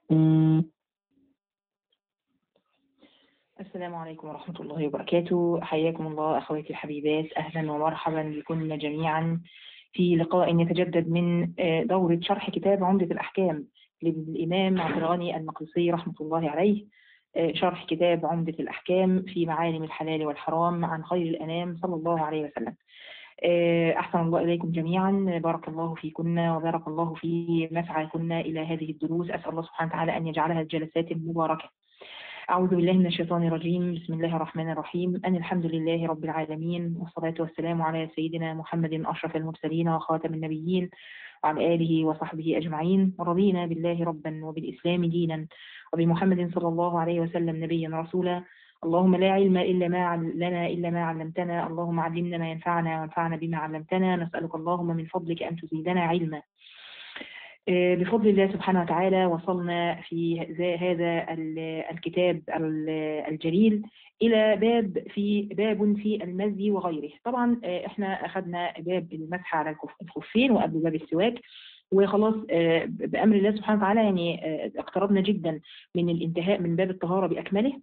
السلام عليكم ورحمة الله وبركاته حياكم الله أخواتي الحبيبات أهلا ومرحبا بكم جميعا في لقاء يتجدد من آه، دورة شرح كتاب عمدة الأحكام للإمام عبد الغني المقدسي رحمة الله عليه آه، شرح كتاب عمدة الأحكام في معالم الحلال والحرام عن خير الأنام صلى الله عليه وسلم آه، أحسن الله إليكم جميعا بارك الله فيكن وبارك الله في مسعىكن إلى هذه الدروس أسأل الله سبحانه وتعالى أن يجعلها جلسات مباركة أعوذ بالله من الشيطان الرجيم بسم الله الرحمن الرحيم أن الحمد لله رب العالمين والصلاة والسلام على سيدنا محمد أشرف المرسلين وخاتم النبيين وعلى آله وصحبه أجمعين رضينا بالله ربا وبالإسلام دينا وبمحمد صلى الله عليه وسلم نبيا رسولا اللهم لا علم إلا ما لنا إلا ما علمتنا اللهم علمنا ما ينفعنا وانفعنا بما علمتنا نسألك اللهم من فضلك أن تزيدنا علما آه، بفضل الله سبحانه وتعالى وصلنا في هذا الكتاب الجليل إلى باب في باب في المزي وغيره طبعا آه، احنا أخذنا باب المسح على الخفين وقبل باب السواك وخلاص آه، بأمر الله سبحانه وتعالى يعني اقتربنا جدا من الانتهاء من باب الطهارة بأكمله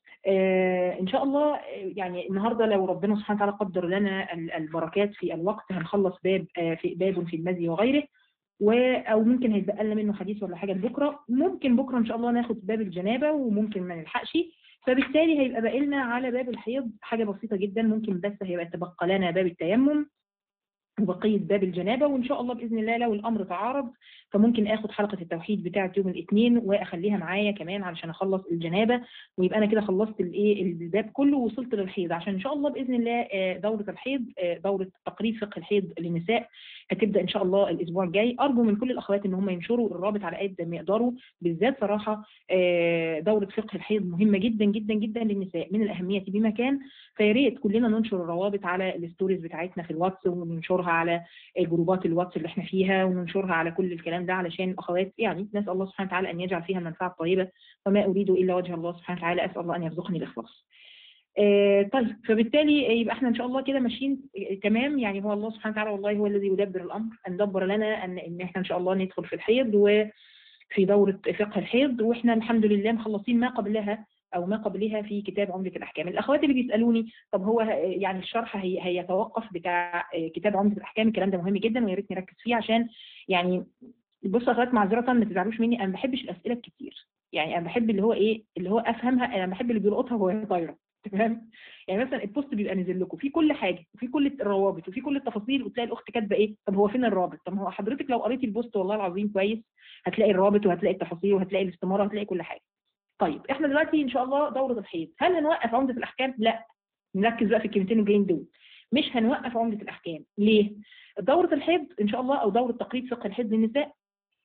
إن شاء الله يعني النهاردة لو ربنا سبحانه وتعالى قدر لنا البركات في الوقت هنخلص باب في باب في المزي وغيره و او ممكن هيتبقى لنا منه حديث ولا حاجه لبكره ممكن بكره ان شاء الله ناخد باب الجنابه وممكن ما نلحقش فبالتالي هيبقى باقي لنا على باب الحيض حاجه بسيطه جدا ممكن بس هيبقى تبقى لنا باب التيمم وبقية باب الجنابة وإن شاء الله بإذن الله لو الأمر تعارض فممكن آخد حلقة التوحيد بتاعة يوم الاثنين وأخليها معايا كمان علشان أخلص الجنابة ويبقى أنا كده خلصت الإيه الباب كله ووصلت للحيض عشان إن شاء الله بإذن الله آه، دورة الحيض آه، دورة تقريب فقه الحيض للنساء هتبدأ إن شاء الله الأسبوع الجاي أرجو من كل الأخوات إن هم ينشروا الرابط على قد ما يقدروا بالذات صراحة آه، دورة فقه الحيض مهمة جدا جدا جدا للنساء من الأهمية بمكان فيا ريت كلنا ننشر الروابط على الستوريز بتاعتنا في الواتس وننشرها على جروبات الواتس اللي احنا فيها وننشرها على كل الكلام ده علشان الاخوات يعني نسال الله سبحانه وتعالى ان يجعل فيها المنفعه الطيبه وما اريد الا وجه الله سبحانه وتعالى اسال الله ان يرزقني الاخلاص. آه طيب فبالتالي يبقى احنا ان شاء الله كده ماشيين تمام يعني هو الله سبحانه وتعالى والله هو الذي يدبر الامر ان دبر لنا ان ان احنا ان شاء الله ندخل في الحيض وفي دوره فقه الحيض واحنا الحمد لله مخلصين ما قبلها او ما قبلها في كتاب عمدة الاحكام الاخوات اللي بيسالوني طب هو يعني الشرح هي هيتوقف بتاع كتاب عمدة الاحكام الكلام ده مهم جدا ويا ريت نركز فيه عشان يعني بصوا يا اخوات معذره ما تزعلوش مني انا ما بحبش الاسئله الكتير يعني انا بحب اللي هو ايه اللي هو افهمها انا بحب اللي بيلقطها وهي طايره تمام يعني مثلا البوست بيبقى نزل لكم في كل حاجه وفي كل الروابط وفي كل التفاصيل وتلاقي الاخت كاتبه ايه طب هو فين الرابط طب هو حضرتك لو قريتي البوست والله العظيم كويس هتلاقي الرابط وهتلاقي التفاصيل وهتلاقي الاستماره وهتلاقي كل حاجه طيب احنا دلوقتي ان شاء الله دوره الحيض هل هنوقف عمده الاحكام لا نركز بقى في الكلمتين الجايين دول مش هنوقف عمده الاحكام ليه دوره الحيض ان شاء الله او دوره تقريب فقه الحيض للنساء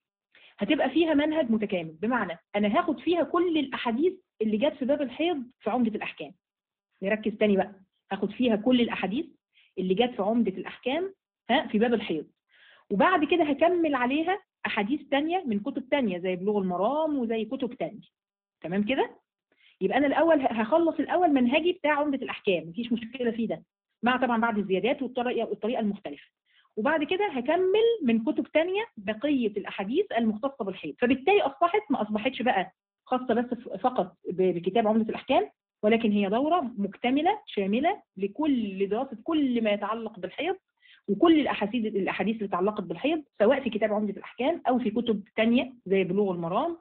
هتبقى فيها منهج متكامل بمعنى انا هاخد فيها كل الاحاديث اللي جت في باب الحيض في عمده الاحكام نركز تاني بقى هاخد فيها كل الاحاديث اللي جت في عمده الاحكام ها في باب الحيض وبعد كده هكمل عليها احاديث تانية من كتب تانية زي بلوغ المرام وزي كتب تانية تمام كده يبقى انا الاول هخلص الاول منهجي بتاع عمده الاحكام مفيش مشكله فيه ده مع طبعا بعض الزيادات والطريقه والطريقه المختلفه وبعد كده هكمل من كتب تانية بقيه الاحاديث المختصه بالحيض فبالتالي اصبحت ما اصبحتش بقى خاصه بس فقط بكتاب عمده الاحكام ولكن هي دوره مكتمله شامله لكل دراسه كل ما يتعلق بالحيض وكل الاحاديث الاحاديث اللي تعلقت بالحيض سواء في كتاب عمده الاحكام او في كتب تانية زي بلوغ المرام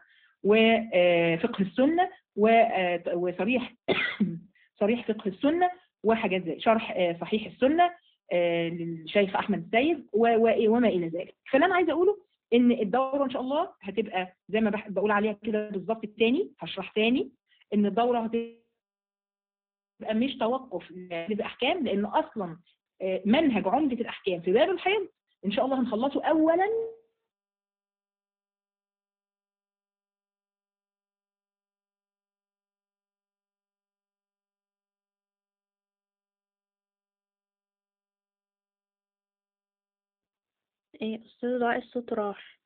وفقه السنة وصريح صريح فقه السنة وحاجات زي شرح صحيح السنة للشيخ أحمد السيد وما إلى ذلك فاللي أنا عايزة أقوله إن الدورة إن شاء الله هتبقى زي ما بقول عليها كده بالظبط الثاني هشرح ثاني إن الدورة هتبقى مش توقف للأحكام لأن أصلا منهج عمدة الأحكام في باب الحيض إن شاء الله هنخلصه أولا ايه استاذ دعاء الصوت راح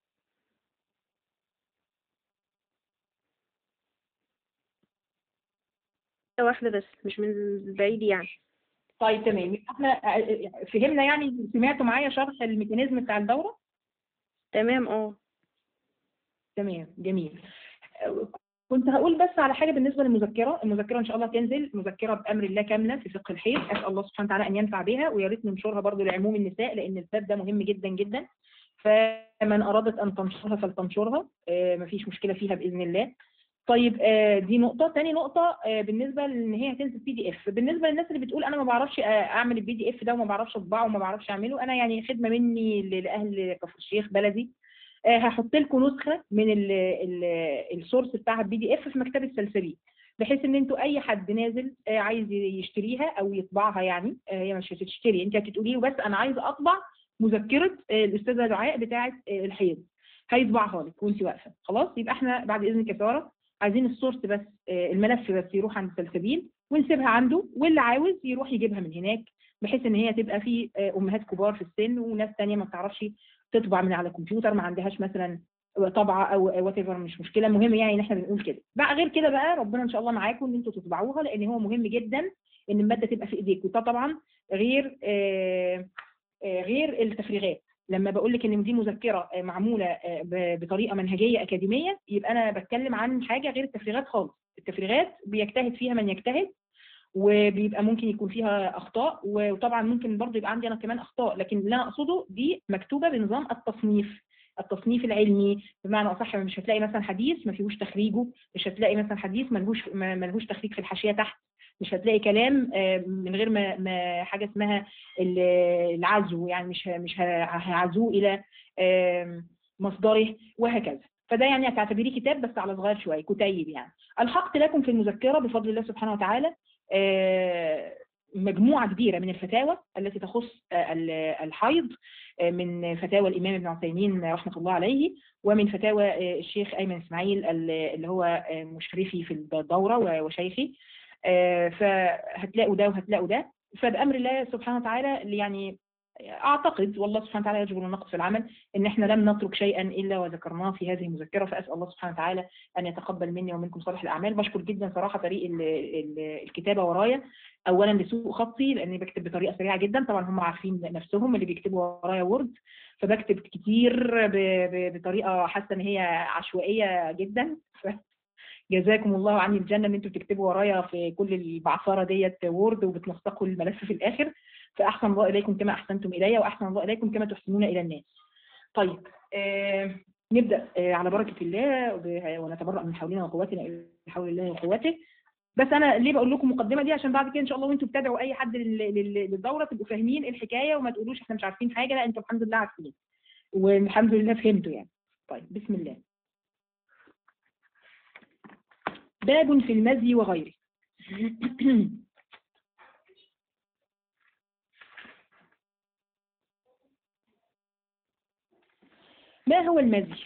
واحدة بس مش من بعيد يعني طيب تمام احنا فهمنا يعني سمعتوا معايا شرح الميكانيزم بتاع الدورة تمام اه تمام جميل آه، كنت هقول بس على حاجه بالنسبه للمذكره المذكره ان شاء الله تنزل مذكره بامر الله كامله في فقه الحيض اسال الله سبحانه وتعالى ان ينفع بها ويا ريت ننشرها برضو لعموم النساء لان الباب ده مهم جدا جدا فمن ارادت ان تنشرها فلتنشرها آه، مفيش مشكله فيها باذن الله طيب آه، دي نقطة، تاني نقطة آه، بالنسبة لإن هي هتنزل بي دي إف، بالنسبة للناس اللي بتقول أنا ما بعرفش آه، أعمل البي دي إف ده وما بعرفش أطبعه وما بعرفش أعمله، أنا يعني خدمة مني ل- لأهل كفر الشيخ بلدي آه، هحط لكم نسخة من ال ال السورس بتاع البي دي إف في مكتبة سلسبيل بحيث إن أنتوا أي حد نازل آه، عايز يشتريها أو يطبعها يعني آه، هي مش هتشتري أنت هتقولي له بس أنا عايز أطبع مذكرة آه، الأستاذة دعاء بتاعة آه، الحيض هيطبعها لك وأنت واقفة خلاص يبقى إحنا بعد إذنك يا سارة عايزين السورس بس آه، الملف بس يروح عند سلسبيل ونسيبها عنده واللي عاوز يروح يجيبها من هناك بحيث ان هي تبقى في آه، امهات كبار في السن وناس تانية ما بتعرفش تطبع من على الكمبيوتر ما عندهاش مثلا طبعه او وات مش مشكله المهم يعني ان احنا بنقول كده بقى غير كده بقى ربنا ان شاء الله معاكم ان انتوا تطبعوها لان هو مهم جدا ان الماده تبقى في ايديكم وده طبعا غير آه، آه، غير التفريغات لما بقول لك ان دي مذكره آه، معموله آه، ب- بطريقه منهجيه اكاديميه يبقى انا بتكلم عن حاجه غير التفريغات خالص التفريغات بيجتهد فيها من يجتهد وبيبقى ممكن يكون فيها اخطاء وطبعا ممكن برضه يبقى عندي انا كمان اخطاء لكن اللي انا اقصده دي مكتوبه بنظام التصنيف التصنيف العلمي بمعنى اصح مش هتلاقي مثلا حديث ما فيهوش تخريجه مش هتلاقي مثلا حديث ملهوش ما- ملهوش تخريج في الحاشيه تحت مش هتلاقي كلام آه، من غير ما ما حاجه اسمها ال- العزو يعني مش ه- مش ه- هعزوه الى آم، مصدره وهكذا فده يعني هتعتبريه كتاب بس على صغير شويه كتيب يعني الحقت لكم في المذكره بفضل الله سبحانه وتعالى آه، مجموعه كبيره من الفتاوى التي تخص آه، ال- الحيض آه، من فتاوى الامام ابن عثيمين رحمه الله عليه ومن فتاوى آه، الشيخ ايمن اسماعيل ال- اللي هو آه، مشرفي في الدوره و- وشيخي آه، فهتلاقوا ده وهتلاقوا ده فبامر الله سبحانه وتعالى يعني اعتقد والله سبحانه وتعالى يجبر النقص في العمل ان احنا لم نترك شيئا الا وذكرناه في هذه المذكره فاسال الله سبحانه وتعالى ان يتقبل مني ومنكم صالح الاعمال بشكر جدا صراحه فريق ال- ال- الكتابه ورايا اولا لسوء خطي لاني بكتب بطريقه سريعه جدا طبعا هم عارفين نفسهم اللي بيكتبوا ورايا وورد فبكتب كتير ب- ب- بطريقه حاسه ان هي عشوائيه جدا ف جزاكم الله عني الجنه ان انتوا بتكتبوا ورايا في كل البعثره ديت وورد وبتنسقوا الملف في الاخر فاحسن الله اليكم كما احسنتم الي واحسن الله اليكم كما تحسنون الى الناس. طيب آه نبدا آه على بركه الله وب- ونتبرأ من حولنا وقوتنا الى حول الله وقوته. بس انا ليه بقول لكم المقدمه دي عشان بعد كده ان شاء الله وانتوا بتدعوا اي حد لل- لل- للدوره تبقوا فاهمين إيه الحكايه وما تقولوش احنا مش عارفين حاجه لا انتوا الحمد لله عارفين. والحمد لله فهمتوا يعني. طيب بسم الله. باب في المزي وغيره. ما هو المزي؟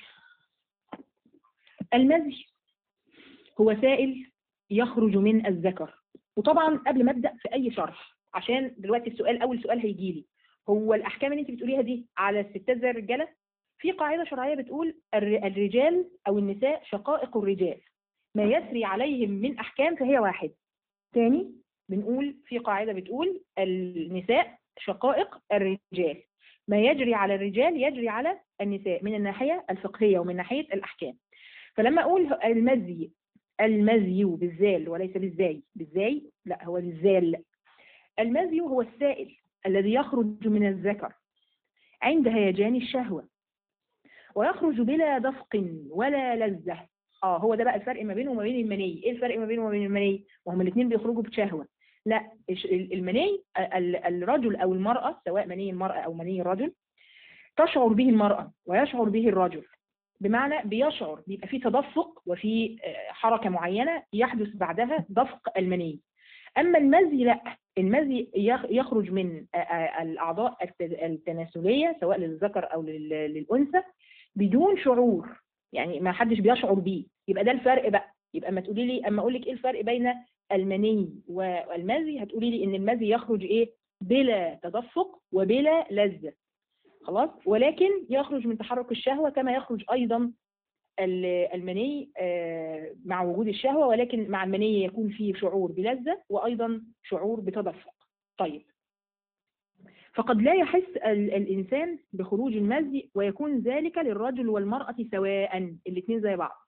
المزي هو سائل يخرج من الذكر وطبعا قبل ما ابدا في اي شرح عشان دلوقتي السؤال اول سؤال هيجي لي هو الاحكام اللي انت بتقوليها دي على الستات زي الرجاله في قاعده شرعيه بتقول الر- الرجال او النساء شقائق الرجال ما يسري عليهم من احكام فهي واحد تاني بنقول في قاعده بتقول النساء شقائق الرجال ما يجري على الرجال يجري على النساء من الناحيه الفقهيه ومن ناحيه الاحكام فلما اقول المزي المزي بالزال وليس بالزاي بالزاي لا هو بالزال المزي هو السائل الذي يخرج من الذكر عند هيجان الشهوة ويخرج بلا دفق ولا لذة اه هو ده بقى الفرق ما بينه وما بين المني ايه الفرق ما بينه وما بين المني وهم الاثنين بيخرجوا بشهوة لا الش- ال- المني ال- الرجل او المرأة سواء مني المرأة او مني الرجل تشعر به المرأة ويشعر به الرجل بمعنى بيشعر بيبقى في تدفق وفي آه، حركة معينة يحدث بعدها دفق المني أما المزي لا المزي يخ- يخرج من آه، آه، الأعضاء الت- التناسلية سواء للذكر أو لل- للأنثى بدون شعور يعني ما حدش بيشعر بيه يبقى ده الفرق بقى يبقى اما تقولي لي اما اقول لك ايه الفرق بين المني والمزي هتقولي لي ان المزي يخرج ايه بلا تدفق وبلا لذة خلاص ولكن يخرج من تحرك الشهوة كما يخرج أيضا ال- المني آه، مع وجود الشهوة ولكن مع المني يكون فيه شعور بلذة وأيضا شعور بتدفق طيب فقد لا يحس ال- الإنسان بخروج المزي ويكون ذلك للرجل والمرأة سواء الاثنين زي بعض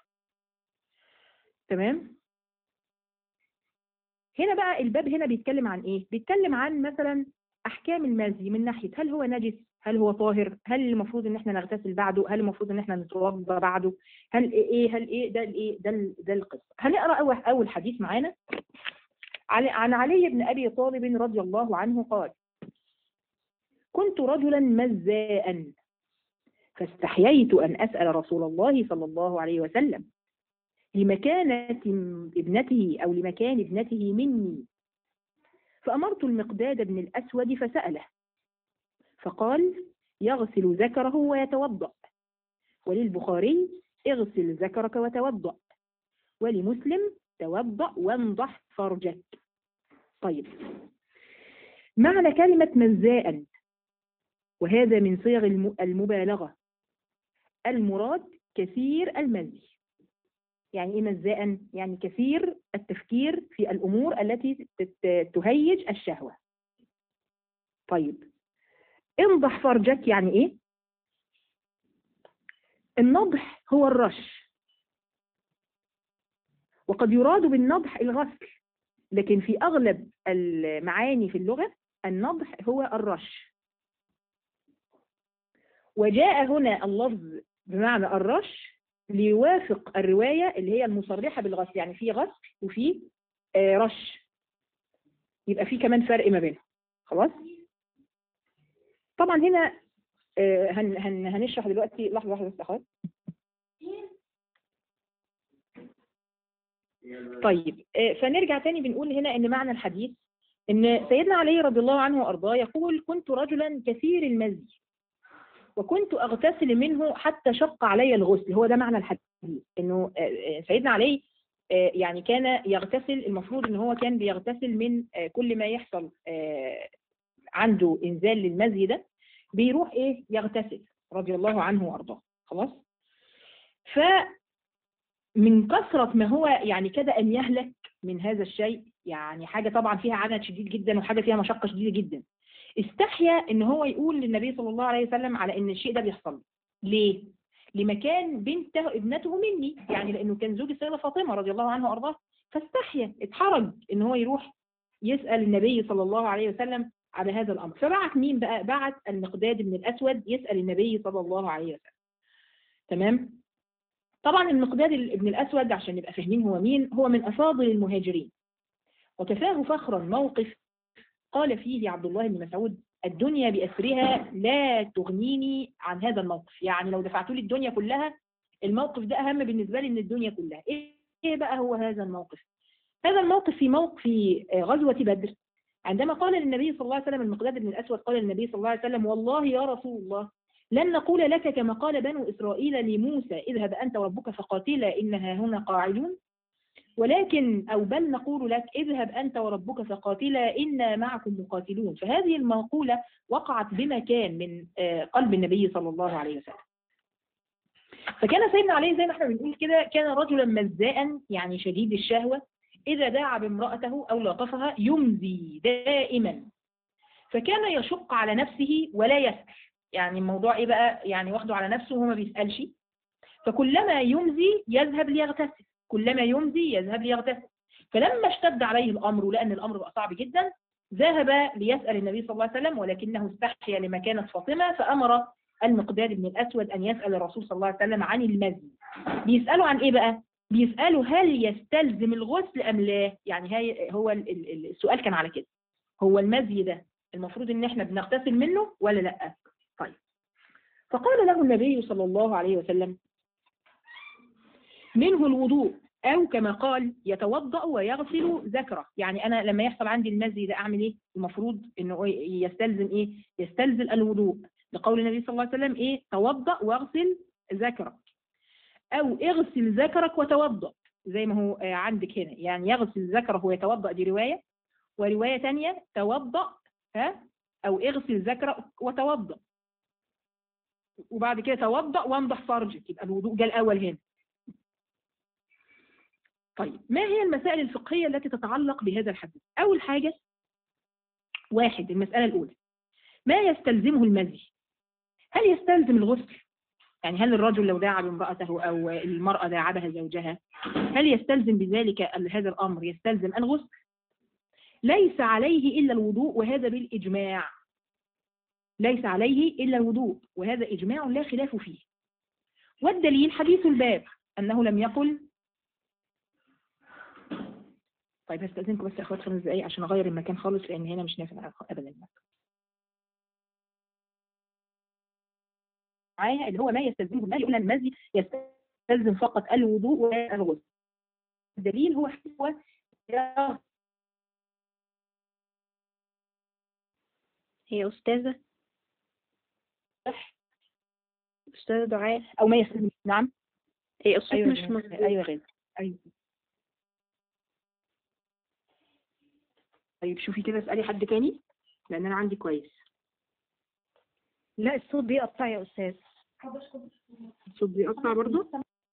تمام هنا بقى الباب هنا بيتكلم عن ايه بيتكلم عن مثلا احكام المزي من ناحيه هل هو نجس هل هو طاهر هل المفروض ان احنا نغتسل بعده هل المفروض ان احنا نتوضا بعده هل ايه هل ايه ده الايه ده ال- ده القصه هنقرا اول اول حديث معانا عن عن علي بن ابي طالب رضي الله عنه قال كنت رجلا مزاء فاستحييت ان اسال رسول الله صلى الله عليه وسلم لمكانة ابنته أو لمكان ابنته مني فأمرت المقداد بن الأسود فسأله فقال يغسل ذكره ويتوضأ وللبخاري اغسل ذكرك وتوضأ ولمسلم توضأ وانضح فرجك طيب معنى كلمة مزاء وهذا من صيغ الم- المبالغة المراد كثير المزي يعني ايه مزاء يعني كثير التفكير في الامور التي تت- تهيج الشهوه طيب انضح فرجك يعني ايه النضح هو الرش وقد يراد بالنضح الغسل لكن في اغلب المعاني في اللغه النضح هو الرش وجاء هنا اللفظ بمعنى الرش ليوافق الرواية اللي هي المصرحة بالغسل يعني في غسل وفي آه، رش يبقى في كمان فرق ما بينهم خلاص طبعا هنا آه، هن هن هنشرح دلوقتي لحظة واحدة بس يا اخوات طيب آه، فنرجع تاني بنقول هنا ان معنى الحديث ان سيدنا علي رضي الله عنه وارضاه يقول كنت رجلا كثير المزي وكنت اغتسل منه حتى شق علي الغسل هو ده معنى الحديث انه آه، آه، سيدنا علي آه، يعني كان يغتسل المفروض ان هو كان بيغتسل من آه، كل ما يحصل آه، عنده انزال للمزي ده بيروح ايه يغتسل رضي الله عنه وارضاه خلاص ف من كثرة ما هو يعني كاد أن يهلك من هذا الشيء يعني حاجة طبعا فيها عنت شديد جدا وحاجة فيها مشقة شديدة جدا استحيا ان هو يقول للنبي صلى الله عليه وسلم على ان الشيء ده بيحصل له. ليه لمكان بنته ابنته مني يعني لانه كان زوج السيده فاطمه رضي الله عنها وارضاها فاستحيا اتحرج ان هو يروح يسال النبي صلى الله عليه وسلم على هذا الامر فبعت مين بقى بعت المقداد بن الاسود يسال النبي صلى الله عليه وسلم تمام طبعا المقداد بن الاسود عشان نبقى فاهمين هو مين هو من افاضل المهاجرين وكفاه فخرا موقف قال فيه عبد الله بن مسعود الدنيا بأسرها لا تغنيني عن هذا الموقف يعني لو دفعت لي الدنيا كلها الموقف ده أهم بالنسبة لي من الدنيا كلها إيه إيه بقى هو هذا الموقف هذا الموقف في موقف في غزوة بدر عندما قال للنبي صلى الله عليه وسلم المقداد بن الأسود قال للنبي صلى الله عليه وسلم والله يا رسول الله لن نقول لك كما قال بنو إسرائيل لموسى اذهب أنت وربك فقاتلا إنها هنا قاعدون ولكن أو بل نقول لك اذهب أنت وربك فقاتلا إنا معكم مقاتلون فهذه المقولة وقعت بمكان من آه، قلب النبي صلى الله عليه وسلم فكان سيدنا علي زي ما احنا بنقول كده كان رجلا مزاء يعني شديد الشهوة إذا دعا بامرأته أو لاطفها يمزي دائما فكان يشق على نفسه ولا يسأل يعني الموضوع إيه بقى يعني واخده على نفسه وهو ما بيسألش فكلما يمزي يذهب ليغتسل كلما يمزي يذهب ليغتسل فلما اشتد عليه الأمر ولقى أن الأمر بقى صعب جدا ذهب ليسأل النبي صلى الله عليه وسلم ولكنه استحيا لمكانة فاطمة فأمر المقداد بن الأسود أن يسأل الرسول صلى الله عليه وسلم عن المزي بيسألوا عن إيه بقى؟ بيسألوا هل يستلزم الغسل أم لا؟ يعني هي هو ال- ال- السؤال كان على كده هو المزي ده المفروض إن إحنا بنغتسل منه ولا لأ؟ طيب فقال له النبي صلى الله عليه وسلم منه الوضوء أو كما قال يتوضأ ويغسل ذكره يعني أنا لما يحصل عندي المزي ده أعمل إيه المفروض إنه إيه؟ يستلزم إيه يستلزم الوضوء لقول النبي صلى الله عليه وسلم إيه توضأ واغسل ذكرك أو اغسل ذكرك وتوضأ زي ما هو آه، عندك هنا يعني يغسل ذكره ويتوضأ دي رواية ورواية تانية توضأ ها أو اغسل ذكرك وتوضأ وبعد كده توضأ وانضح فرجك يبقى الوضوء جاء الأول هنا طيب ما هي المسائل الفقهية التي تتعلق بهذا الحديث أول حاجة واحد المسألة الأولى ما يستلزمه المزي هل يستلزم الغسل يعني هل الرجل لو داعب امرأته أو المرأة داعبها زوجها هل يستلزم بذلك ال- هذا الأمر يستلزم الغسل ليس عليه إلا الوضوء وهذا بالإجماع ليس عليه إلا الوضوء وهذا إجماع لا خلاف فيه والدليل حديث الباب أنه لم يقل طيب هستأذنكم بس يا أخوات خمس دقايق عشان أغير المكان خالص لأن هنا مش نافع أبدا معايا اللي هو ما يستلزمه الماء يقول المزي يستلزم فقط الوضوء والغسل الدليل هو هو هي أستاذة أستاذة دعاء أو ما يستلزم نعم هي الصوت أيوة مش يا مظبوط جماعة. أيوة غير أيوة طيب شوفي كده اسألي حد تاني لأن أنا عندي كويس لا الصوت بيقطع يا أستاذ الصوت بيقطع برضه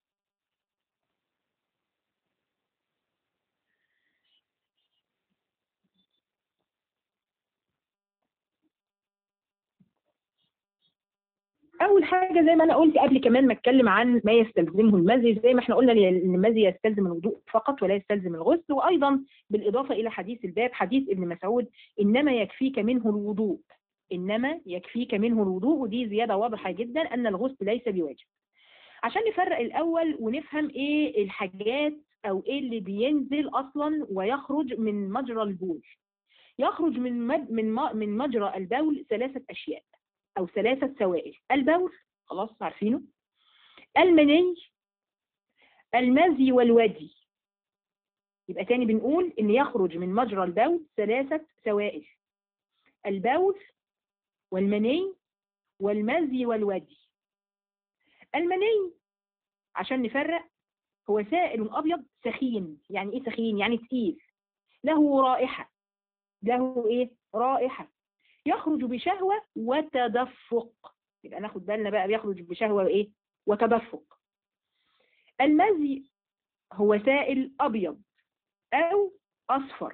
اول حاجه زي ما انا قلت قبل كمان ما اتكلم عن ما يستلزمه المزي زي ما احنا قلنا ان المزي يستلزم الوضوء فقط ولا يستلزم الغسل وايضا بالاضافه الى حديث الباب حديث ابن مسعود انما يكفيك منه الوضوء انما يكفيك منه الوضوء ودي زياده واضحه جدا ان الغسل ليس بواجب عشان نفرق الاول ونفهم ايه الحاجات او ايه اللي بينزل اصلا ويخرج من مجرى البول يخرج من مد من م- من مجرى البول ثلاثه اشياء أو ثلاثة سوائل البول خلاص عارفينه المني المزي والودي يبقى تاني بنقول إن يخرج من مجرى البول ثلاثة سوائل البول والمني والمزي والودي المني عشان نفرق هو سائل أبيض سخين يعني إيه سخين؟ يعني تقيل له رائحة له إيه؟ رائحة يخرج بشهوة وتدفق يبقى ناخد بالنا بقى بيخرج بشهوة وإيه وتدفق المزي هو سائل أبيض أو أصفر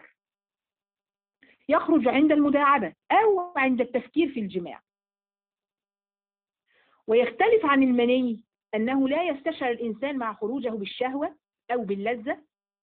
يخرج عند المداعبة أو عند التفكير في الجماع ويختلف عن المني أنه لا يستشعر الإنسان مع خروجه بالشهوة أو باللذة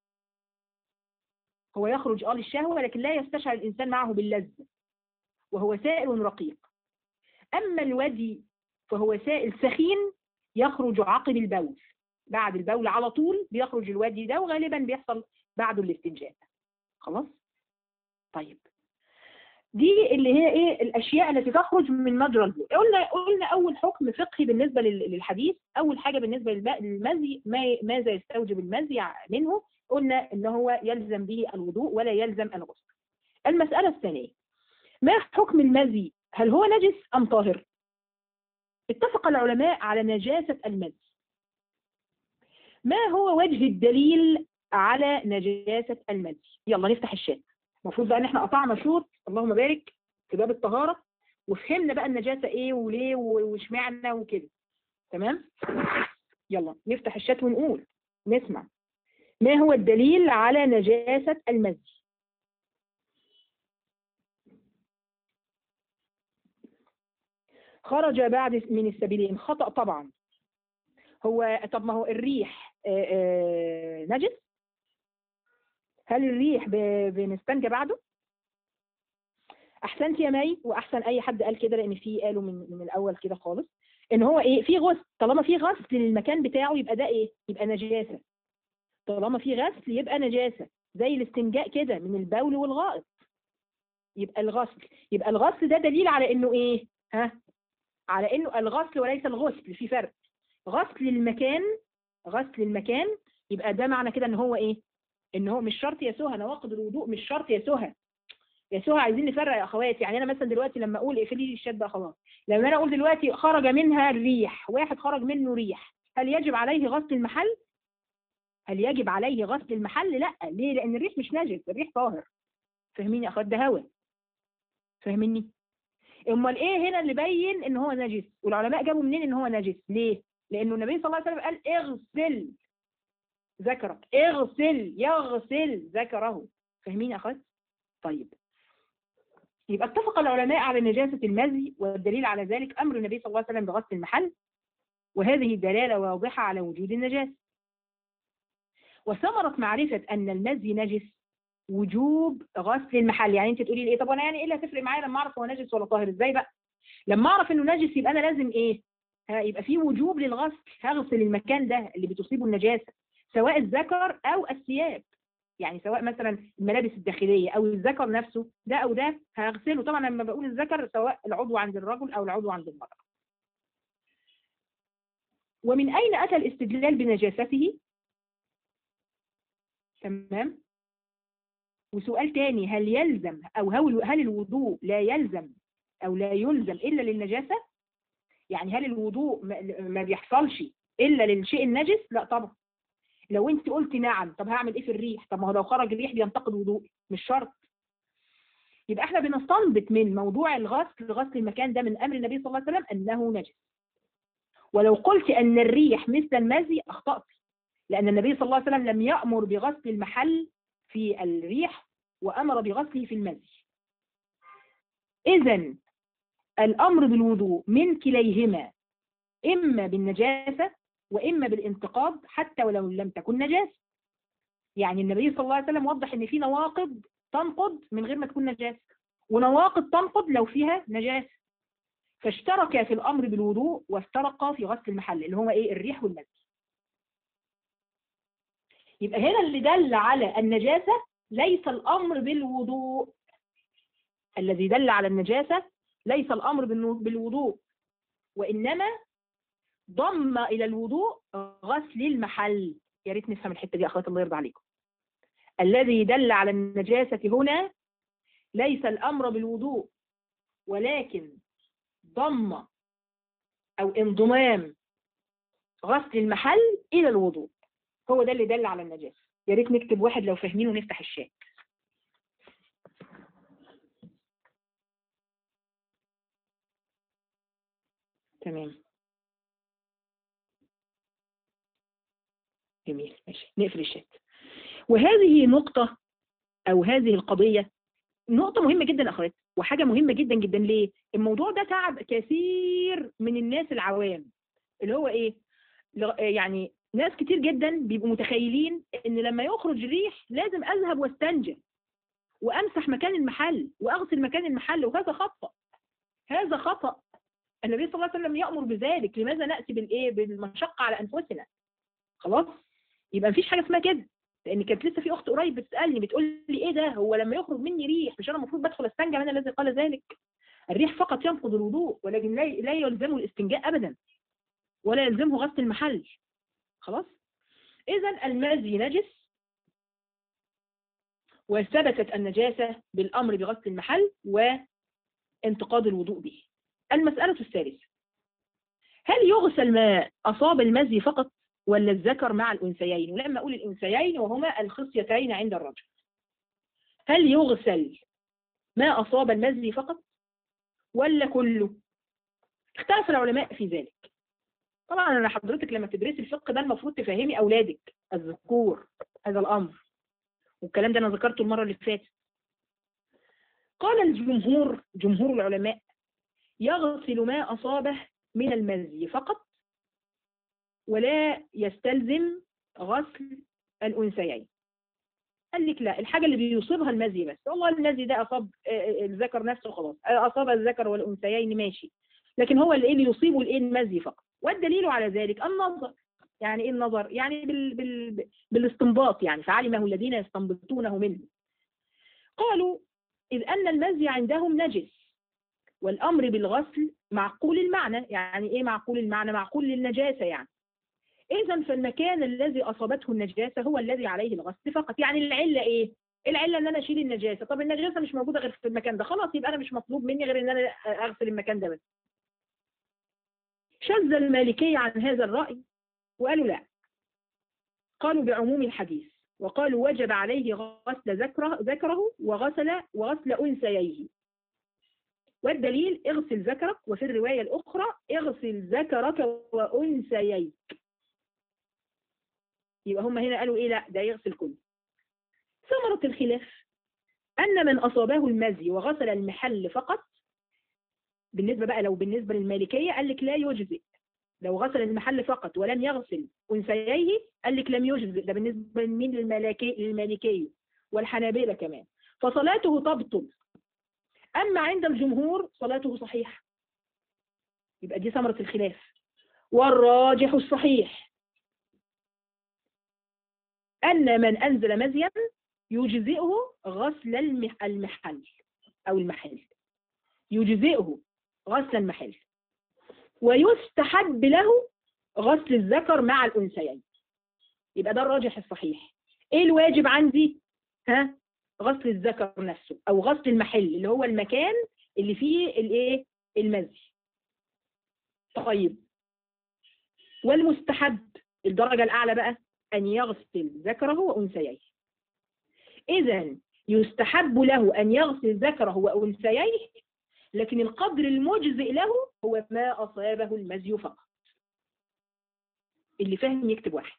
هو يخرج آه للشهوة لكن لا يستشعر الإنسان معه باللذة وهو سائل رقيق أما الودي فهو سائل سخين يخرج عقب البول بعد البول على طول بيخرج الودي ده وغالبا بيحصل بعده الاستنجاء خلاص طيب دي اللي هي ايه الاشياء التي تخرج من مجرى البول قلنا قلنا اول حكم فقهي بالنسبه لل- للحديث اول حاجه بالنسبه للب- للمزي ما ماذا يستوجب المزي منه قلنا ان هو يلزم به الوضوء ولا يلزم الغسل المساله الثانيه ما حكم المزي هل هو نجس أم طاهر اتفق العلماء على نجاسة المزي ما هو وجه الدليل على نجاسة المزي يلا نفتح الشات المفروض بقى ان احنا قطعنا شوط اللهم بارك في باب الطهارة وفهمنا بقى النجاسة ايه وليه واشمعنى وكده تمام يلا نفتح الشات ونقول نسمع ما هو الدليل على نجاسة المزي خرج بعد من السبيلين خطأ طبعا هو طب ما هو الريح آه، آه، نجس هل الريح ب- بنستنجى بعده احسنت يا مي واحسن اي حد قال كده لان في قالوا من من الاول كده خالص ان هو ايه في غسل طالما في غسل للمكان بتاعه يبقى ده ايه يبقى نجاسه طالما في غسل يبقى نجاسه زي الاستنجاء كده من البول والغائط يبقى الغسل يبقى الغسل ده دليل على انه ايه ها على انه الغسل وليس الغسل في فرق غسل المكان غسل المكان يبقى ده معنى كده ان هو ايه ان هو مش شرط يا سهى نواقض الوضوء مش شرط يا سهى يا سهى عايزين نفرق يا اخواتي يعني انا مثلا دلوقتي لما اقول اقفلي لي الشات بقى خلاص لما انا اقول دلوقتي خرج منها الريح واحد خرج منه ريح هل يجب عليه غسل المحل هل يجب عليه غسل المحل لا ليه لان الريح مش نجس الريح طاهر فاهمين يا اخوات ده هوا فاهميني امال ايه هنا اللي بين ان هو نجس والعلماء جابوا منين ان هو نجس ليه لانه النبي صلى الله عليه وسلم قال اغسل ذكرك اغسل يغسل ذكره فاهمين يا اخوات طيب يبقى اتفق العلماء على نجاسة المزي والدليل على ذلك أمر النبي صلى الله عليه وسلم بغسل المحل وهذه دلالة واضحة على وجود النجاسة وثمرة معرفة أن المزي نجس وجوب غسل المحل يعني انت تقولي لي ايه طب وانا يعني ايه اللي هتفرق معايا لما اعرف هو نجس ولا طاهر ازاي بقى لما اعرف انه نجس يبقى انا لازم ايه ها يبقى في وجوب للغسل هغسل المكان ده اللي بتصيبه النجاسه سواء الذكر او الثياب يعني سواء مثلا الملابس الداخليه او الذكر نفسه ده او ده هغسله طبعا لما بقول الذكر سواء العضو عند الرجل او العضو عند المراه ومن اين اتى الاستدلال بنجاسته تمام وسؤال تاني هل يلزم او هل الوضوء لا يلزم او لا يلزم الا للنجاسه يعني هل الوضوء ما بيحصلش الا للشيء النجس لا طبعا لو انت قلت نعم طب هعمل ايه في الريح طب ما هو لو خرج الريح بينتقد وضوئي مش شرط يبقى احنا بنستنبط من موضوع الغسل غسل المكان ده من امر النبي صلى الله عليه وسلم انه نجس ولو قلت ان الريح مثل المزي اخطات لان النبي صلى الله عليه وسلم لم يامر بغسل المحل في الريح وامر بغسله في المزي اذا الامر بالوضوء من كليهما اما بالنجاسه واما بالانتقاض حتى ولو لم تكن نجاسه يعني النبي صلى الله عليه وسلم وضح ان في نواقض تنقض من غير ما تكون نجاسه ونواقض تنقض لو فيها نجاسه فاشتركا في الامر بالوضوء وافترقا في غسل المحل اللي هو ايه الريح والمزي يبقى هنا اللي دل على النجاسه ليس الامر بالوضوء الذي دل على النجاسه ليس الامر بالوضوء وانما ضم الى الوضوء غسل المحل يا ريت نفهم الحته دي اخوات الله يرضى عليكم الذي دل على النجاسه هنا ليس الامر بالوضوء ولكن ضم او انضمام غسل المحل الى الوضوء هو ده اللي دل على النجاسه يا ريت نكتب واحد لو فاهمين ونفتح الشات تمام جميل ماشي نقفل الشات وهذه نقطة أو هذه القضية نقطة مهمة جدا أخوات وحاجة مهمة جدا جدا ليه؟ الموضوع ده تعب كثير من الناس العوام اللي هو إيه؟ يعني ناس كتير جدا بيبقوا متخيلين إن لما يخرج ريح لازم أذهب واستنجى وأمسح مكان المحل وأغسل مكان المحل وهذا خطأ هذا خطأ النبي صلى الله عليه وسلم يأمر بذلك لماذا نأتي بالإيه؟ بالمشقة على أنفسنا خلاص؟ يبقى مفيش حاجه اسمها كده لان كانت لسه في اخت قريب بتسالني بتقول لي ايه ده هو لما يخرج مني ريح مش انا المفروض بدخل استنجى من الذي قال ذلك الريح فقط ينقض الوضوء ولكن لا لا يلزمه الاستنجاء ابدا ولا يلزمه غسل المحل خلاص اذا المزي نجس وثبتت النجاسه بالامر بغسل المحل وانتقاض الوضوء به المساله الثالثه هل يغسل ما اصاب المزي فقط ولا الذكر مع الأنثيين ولما أقول الأنثيين وهما الخصيتين عند الرجل هل يغسل ما أصاب المزي فقط ولا كله اختلف العلماء في ذلك طبعا أنا حضرتك لما تدرسي الفقه ده المفروض تفهمي أولادك الذكور هذا الأمر والكلام ده أنا ذكرته المرة اللي فاتت قال الجمهور جمهور العلماء يغسل ما أصابه من المزي فقط ولا يستلزم غسل الأنثيين قال لك لا الحاجة اللي بيصيبها المزي بس والله المزي ده أصاب الذكر نفسه خلاص أصاب الذكر والأنثيين ماشي لكن هو اللي اللي يصيبه الايه المزي فقط والدليل على ذلك النظر يعني ايه النظر يعني بال بال بالاستنباط يعني فعلمه الذين يستنبطونه منه قالوا إذ أن المزي عندهم نجس والأمر بالغسل معقول المعنى يعني إيه معقول المعنى معقول للنجاسة يعني إذا فالمكان الذي أصابته النجاسة هو الذي عليه الغسل فقط يعني العلة إيه؟ العلة إن أنا أشيل النجاسة طب النجاسة مش موجودة غير في المكان ده خلاص يبقى أنا مش مطلوب مني غير إن أنا أغسل المكان ده بس شذ المالكية عن هذا الرأي وقالوا لا قالوا بعموم الحديث وقالوا وجب عليه غسل ذكره, ذكره وغسل وغسل أنثييه والدليل اغسل ذكرك وفي الرواية الأخرى اغسل ذكرك وأنثييك يبقى هم هنا قالوا ايه لا ده يغسل كله ثمرة الخلاف أن من أصابه المزي وغسل المحل فقط بالنسبة بقى لو بالنسبة للمالكية قال لك لا يجزئ لو غسل المحل فقط ولم يغسل أنثييه قال لك لم يجزئ ده بالنسبة لمين للمالكي للمالكية والحنابلة كمان فصلاته تبطل أما عند الجمهور صلاته صحيحة يبقى دي ثمرة الخلاف والراجح الصحيح أن من أنزل مزيا يجزئه غسل المح- المحل أو المحل يجزئه غسل المحل ويستحب له غسل الذكر مع الأنثيين يبقى ده الراجح الصحيح ايه الواجب عندي ها غسل الذكر نفسه او غسل المحل اللي هو المكان اللي فيه الايه المزي طيب والمستحب الدرجة الأعلى بقى أن يغسل ذكره وأنثييه إذا يستحب له أن يغسل ذكره وأنثييه لكن القدر المجزئ له هو ما أصابه المزي فقط اللي فاهم يكتب واحد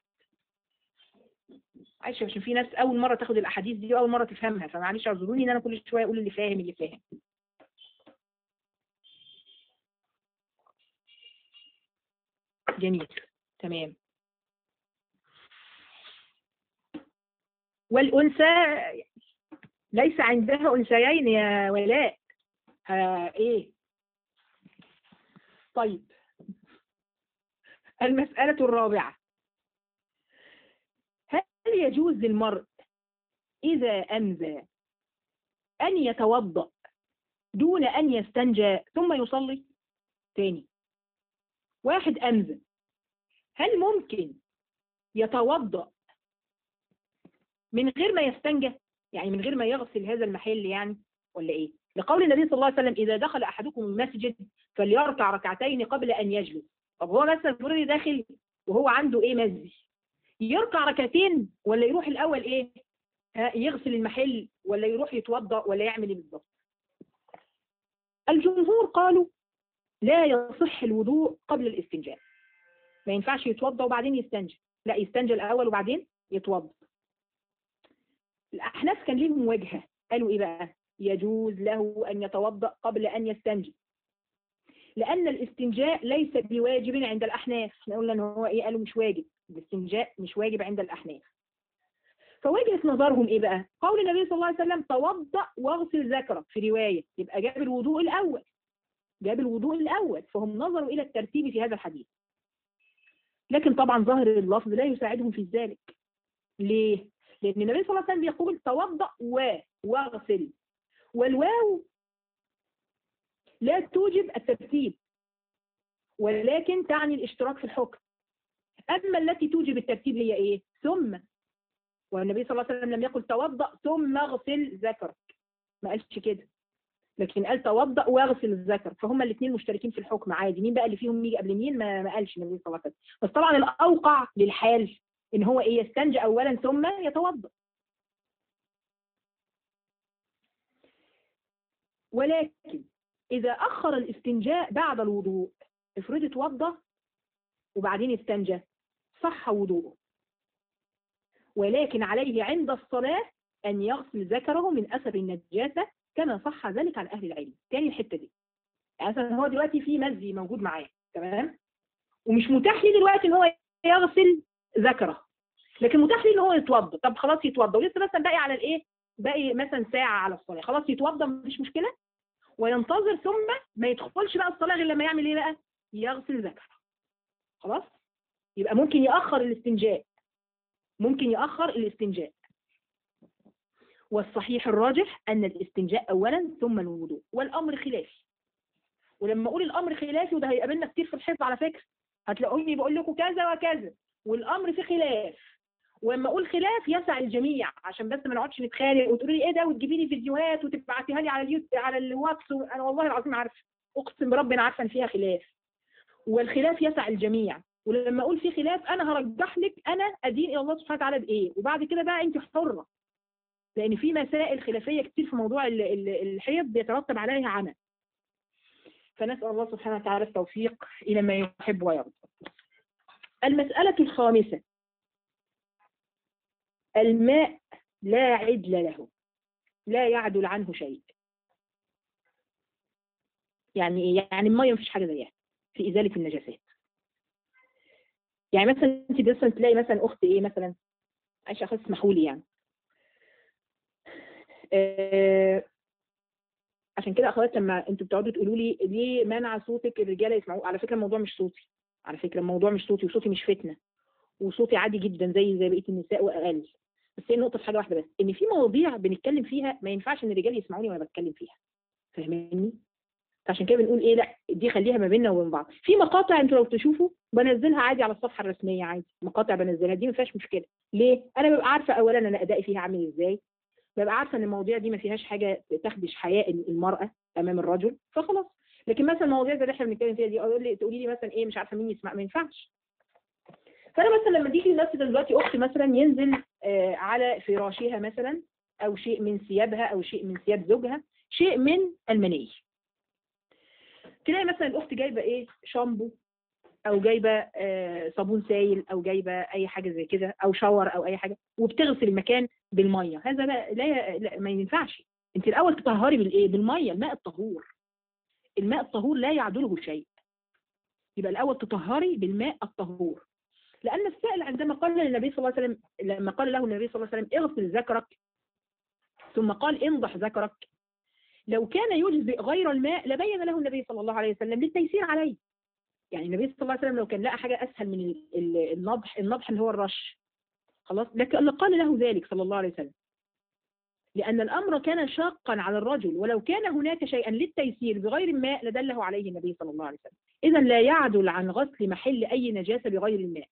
عايشة عشان في ناس أول مرة تاخد الأحاديث دي وأول مرة تفهمها فمعلش اعذروني إن أنا كل شوية أقول اللي فاهم اللي فاهم جميل تمام والأنثى ليس عندها أنثيين يا ولاء ها إيه طيب المسألة الرابعة هل يجوز للمرء إذا أنزى أن يتوضأ دون أن يستنجى ثم يصلي تاني واحد أنزل هل ممكن يتوضأ من غير ما يستنجى يعني من غير ما يغسل هذا المحل يعني ولا ايه لقول النبي صلى الله عليه وسلم اذا دخل احدكم المسجد فليركع ركعتين قبل ان يجلس طب هو مثلا فرض داخل وهو عنده ايه مزي يركع ركعتين ولا يروح الاول ايه ها يغسل المحل ولا يروح يتوضا ولا يعمل ايه بالظبط الجمهور قالوا لا يصح الوضوء قبل الاستنجاء ما ينفعش يتوضا وبعدين يستنجى لا يستنجى الاول وبعدين يتوضا الأحناف كان ليهم وجهة قالوا إيه بقى يجوز له أن يتوضأ قبل أن يستنجي لأن الاستنجاء ليس بواجب عند الأحناف احنا قلنا إن هو إيه قالوا مش واجب الاستنجاء مش واجب عند الأحناف فوجهة نظرهم إيه بقى قول النبي صلى الله عليه وسلم توضأ واغسل ذكرك في رواية يبقى جاب الوضوء الأول جاب الوضوء الأول فهم نظروا إلى الترتيب في هذا الحديث لكن طبعا ظاهر اللفظ لا يساعدهم في ذلك ليه؟ لأن النبي صلى الله عليه وسلم بيقول توضأ و واغسل والواو لا توجب الترتيب ولكن تعني الاشتراك في الحكم أما التي توجب الترتيب هي إيه؟ ثم والنبي صلى الله عليه وسلم لم يقل توضأ ثم اغسل ذكرك ما قالش كده لكن قال توضأ واغسل الذكر فهم الاثنين مشتركين في الحكم عادي مين بقى اللي فيهم يجي قبل مين ما, ما قالش النبي صلى الله عليه وسلم بس طبعا الأوقع للحال ان هو ايه يستنجى اولا ثم يتوضا ولكن اذا اخر الاستنجاء بعد الوضوء افرض اتوضا وبعدين استنجى صح وضوءه ولكن عليه عند الصلاة أن يغسل ذكره من أثر النجاسة كما صح ذلك عن أهل العلم تاني الحتة دي يعني مثلا هو دلوقتي في مزي موجود معاه تمام ومش متاح لي دلوقتي ان هو يغسل ذكره لكن متاح لي ان هو يتوضا طب خلاص يتوضا ولسه مثلا باقي على الايه باقي مثلا ساعه على الصلاه خلاص يتوضا مفيش مشكله وينتظر ثم ما يدخلش بقى الصلاه غير لما يعمل ايه بقى يغسل ذكره خلاص يبقى ممكن ياخر الاستنجاء ممكن ياخر الاستنجاء والصحيح الراجح ان الاستنجاء اولا ثم الوضوء والامر خلافي ولما اقول الامر خلافي وده هيقابلنا كتير في الحفظ على فكره هتلاقوني بقول لكم كذا وكذا والامر في خلاف ولما اقول خلاف يسع الجميع عشان بس ما نقعدش نتخانق وتقولي لي ايه ده وتجيبي لي فيديوهات وتبعتيها لي على اليوتيوب على الواتس انا والله العظيم عارفه اقسم بربي انا عارفه ان فيها خلاف والخلاف يسع الجميع ولما اقول في خلاف انا هرجح لك انا ادين الى الله سبحانه وتعالى بايه وبعد كده بقى انت حره لان في مسائل خلافيه كتير في موضوع ال- ال- الحيض بيترتب عليها عمل فنسال الله سبحانه وتعالى التوفيق الى ما يحب ويرضى المساله الخامسه الماء لا عدل له لا يعدل عنه شيء يعني ايه يعني الميه مفيش حاجه زيها في ازاله النجاسات يعني مثلا انت مثلا تلاقي مثلا اخت ايه مثلا عايشه اخت اسمحوا لي يعني آه عشان كده اخوات لما انتوا بتقعدوا تقولوا لي ليه منع صوتك الرجاله يسمعوه على فكره الموضوع مش صوتي على فكره الموضوع مش صوتي وصوتي مش فتنه وصوتي عادي جدا زي زي بقيه النساء واقل بس هي النقطه في حاجه واحده بس ان في مواضيع بنتكلم فيها ما ينفعش ان الرجال يسمعوني وانا بتكلم فيها فاهميني عشان كده بنقول ايه لا دي خليها ما بيننا وبين بعض في مقاطع انتوا لو تشوفوا بنزلها عادي على الصفحه الرسميه عادي مقاطع بنزلها دي ما فيهاش مشكله ليه انا ببقى عارفه اولا انا ادائي فيها عامل ازاي ببقى عارفه ان المواضيع دي ما فيهاش حاجه تخدش حياء المراه امام الرجل فخلاص لكن مثلا المواضيع زي اللي احنا بنتكلم فيها دي اقول لي تقولي لي مثلا ايه مش عارفه مين يسمع ما ينفعش فانا مثلا لما تيجي نفس دلوقتي اختي مثلا ينزل آه على فراشها مثلا او شيء من ثيابها او شيء من ثياب زوجها شيء من المني تلاقي مثلا الاخت جايبه ايه شامبو او جايبه آه صابون سائل او جايبه اي حاجه زي كده او شاور او اي حاجه وبتغسل المكان بالميه هذا لا, لا, لا ما ينفعش انت الاول تطهري بالايه بالميه الماء الطهور الماء الطهور لا يعدله شيء يبقى الاول تطهري بالماء الطهور لان السائل عندما قال للنبي صلى الله عليه وسلم لما قال له النبي صلى الله عليه وسلم اغسل ذكرك ثم قال انضح ذكرك لو كان يجزئ غير الماء لبين له النبي صلى الله عليه وسلم للتيسير عليه يعني النبي صلى الله عليه وسلم لو كان لقى حاجة أسهل من النضح النضح اللي هو الرش خلاص لكن قال له ذلك صلى الله عليه وسلم لأن الأمر كان شاقا على الرجل ولو كان هناك شيئا للتيسير بغير الماء لدله عليه النبي صلى الله عليه وسلم إذا لا يعدل عن غسل محل أي نجاسة بغير الماء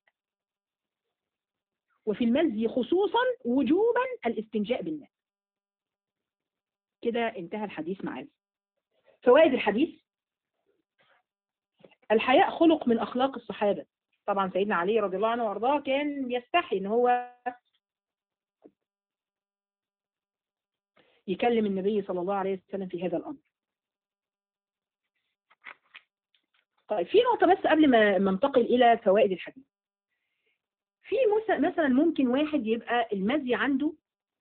وفي المزي خصوصا وجوبا الاستنجاء بالماء كده انتهى الحديث معانا فوائد الحديث الحياء خلق من أخلاق الصحابة طبعا سيدنا علي رضي الله عنه وارضاه كان يستحي ان هو يكلم النبي صلى الله عليه وسلم في هذا الأمر طيب في نقطة بس قبل ما ننتقل إلى فوائد الحديث في مثلا ممكن واحد يبقى المزي عنده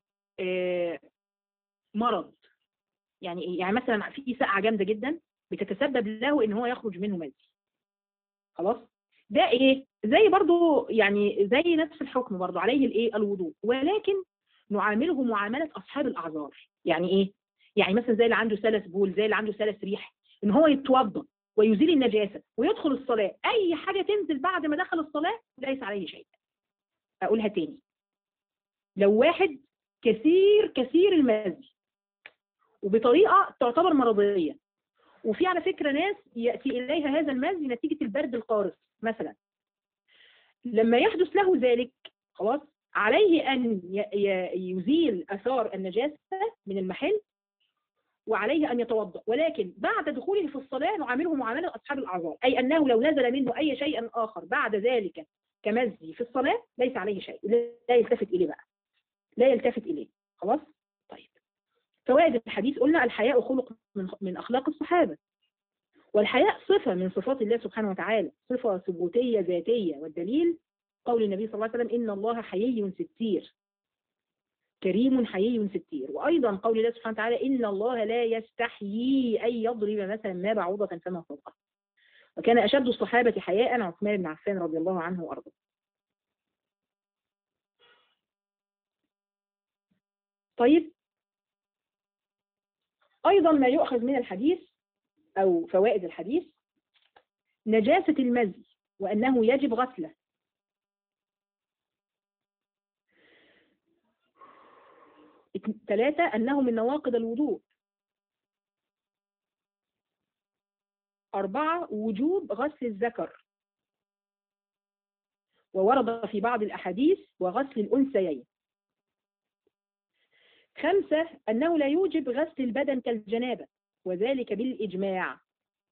مرض يعني ايه يعني مثلا في سقعة جامدة جدا بتتسبب له ان هو يخرج منه مزي خلاص ده ايه زي برضو يعني زي نفس الحكم برضو عليه الايه الوضوء ولكن نعامله معاملة اصحاب الاعذار يعني ايه يعني مثلا زي اللي عنده سلس بول زي اللي عنده سلس ريح ان هو يتوضا ويزيل النجاسة ويدخل الصلاة اي حاجة تنزل بعد ما دخل الصلاة ليس عليه شيء اقولها تاني لو واحد كثير كثير المزي وبطريقة تعتبر مرضية وفي على فكرة ناس يأتي إليها هذا المزي نتيجة البرد القارس مثلا لما يحدث له ذلك خلاص عليه أن يزيل أثار النجاسة من المحل وعليه أن يتوضأ ولكن بعد دخوله في الصلاة نعامله معاملة أصحاب الأعذار أي أنه لو نزل منه أي شيء آخر بعد ذلك كمزي في الصلاة ليس عليه شيء لا يلتفت إليه بقى لا يلتفت إليه خلاص طيب فوائد الحديث قلنا الحياء خلق من, من أخلاق الصحابة والحياء صفة من صفات الله سبحانه وتعالى صفة ثبوتية ذاتية والدليل قول النبي صلى الله عليه وسلم إن الله حيي ستير كريم حيي ستير وأيضا قول الله سبحانه وتعالى إن الله لا يستحيي أن يضرب مثلا ما بعوضة فما فوقها وكان أشد الصحابة حياء عثمان بن عفان رضي الله عنه وأرضاه طيب أيضا ما يؤخذ من الحديث أو فوائد الحديث نجاسة المزي وأنه يجب غسله ثلاثة أنه من نواقض الوضوء أربعة وجوب غسل الذكر وورد في بعض الأحاديث وغسل الأنثيين خمسة أنه لا يوجب غسل البدن كالجنابة وذلك بالإجماع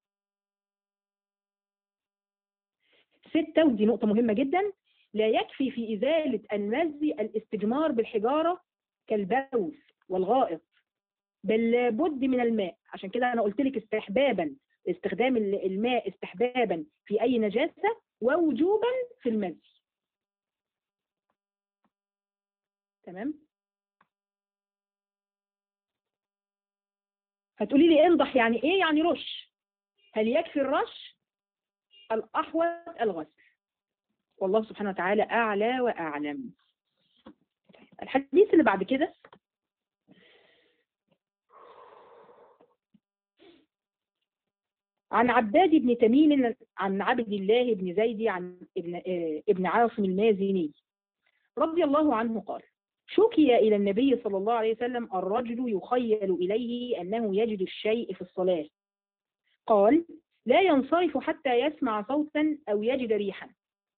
ستة ودي نقطة مهمة جدا لا يكفي في إزالة المزي الاستجمار بالحجارة كالبول والغائط بل لابد من الماء عشان كده أنا قلت لك استحبابا استخدام الماء استحبابا في أي نجاسة ووجوبا في المزي تمام هتقولي لي انضح يعني ايه يعني رش هل يكفي الرش الأحوط الغسل والله سبحانه وتعالى أعلى وأعلم الحديث اللي بعد كده عن عباد بن تميم عن عبد الله بن زيد عن ابن, آه، ابن عاصم المازني رضي الله عنه قال شكي إلى النبي صلى الله عليه وسلم الرجل يخيل إليه أنه يجد الشيء في الصلاة قال لا ينصرف حتى يسمع صوتا أو يجد ريحا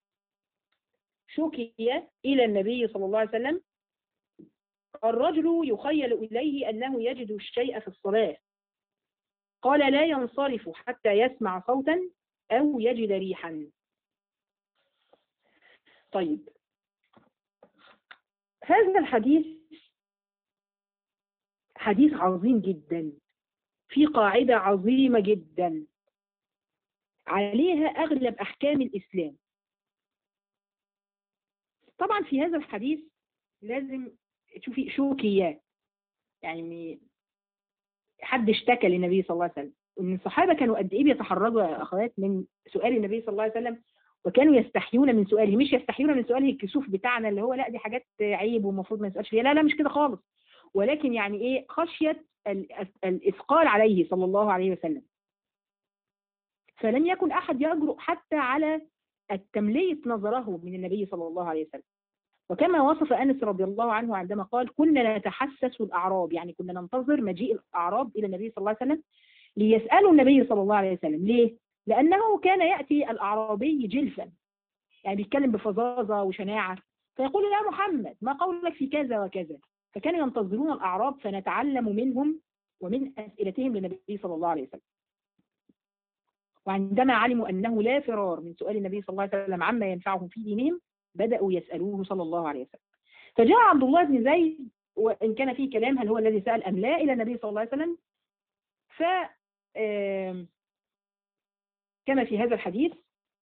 شكي إلى النبي صلى الله عليه وسلم الرجل يخيل إليه أنه يجد الشيء في الصلاة قال لا ينصرف حتى يسمع صوتا أو يجد ريحا طيب هذا الحديث حديث عظيم جدا في قاعدة عظيمة جدا عليها أغلب أحكام الإسلام طبعا في هذا الحديث لازم تشوفي شوكيات يعني حد اشتكى للنبي صلى الله عليه وسلم ان الصحابه كانوا قد ايه بيتحرجوا يا اخوات من سؤال النبي صلى الله عليه وسلم وكانوا يستحيون من سؤاله مش يستحيون من سؤاله الكسوف بتاعنا اللي هو لا دي حاجات عيب ومفروض ما نسالش فيها لا لا مش كده خالص ولكن يعني ايه خشيه الاثقال عليه صلى الله عليه وسلم فلم يكن احد يجرؤ حتى على التمليه نظره من النبي صلى الله عليه وسلم وكما وصف أنس رضي الله عنه عندما قال كنا نتحسس الأعراب يعني كنا ننتظر مجيء الأعراب إلى النبي صلى الله عليه وسلم ليسألوا النبي صلى الله عليه وسلم ليه؟ لأنه كان يأتي الأعرابي جلفا يعني بيتكلم بفظاظة وشناعة فيقول يا محمد ما قولك في كذا وكذا فكانوا ينتظرون الأعراب فنتعلم منهم ومن أسئلتهم للنبي صلى الله عليه وسلم وعندما علموا أنه لا فرار من سؤال النبي صلى الله عليه وسلم عما ينفعهم في دينهم بدأوا يسألوه صلى الله عليه وسلم فجاء عبد الله بن زيد وإن كان فيه كلام هل هو الذي سأل أم لا إلى النبي صلى الله عليه وسلم ف كما في هذا الحديث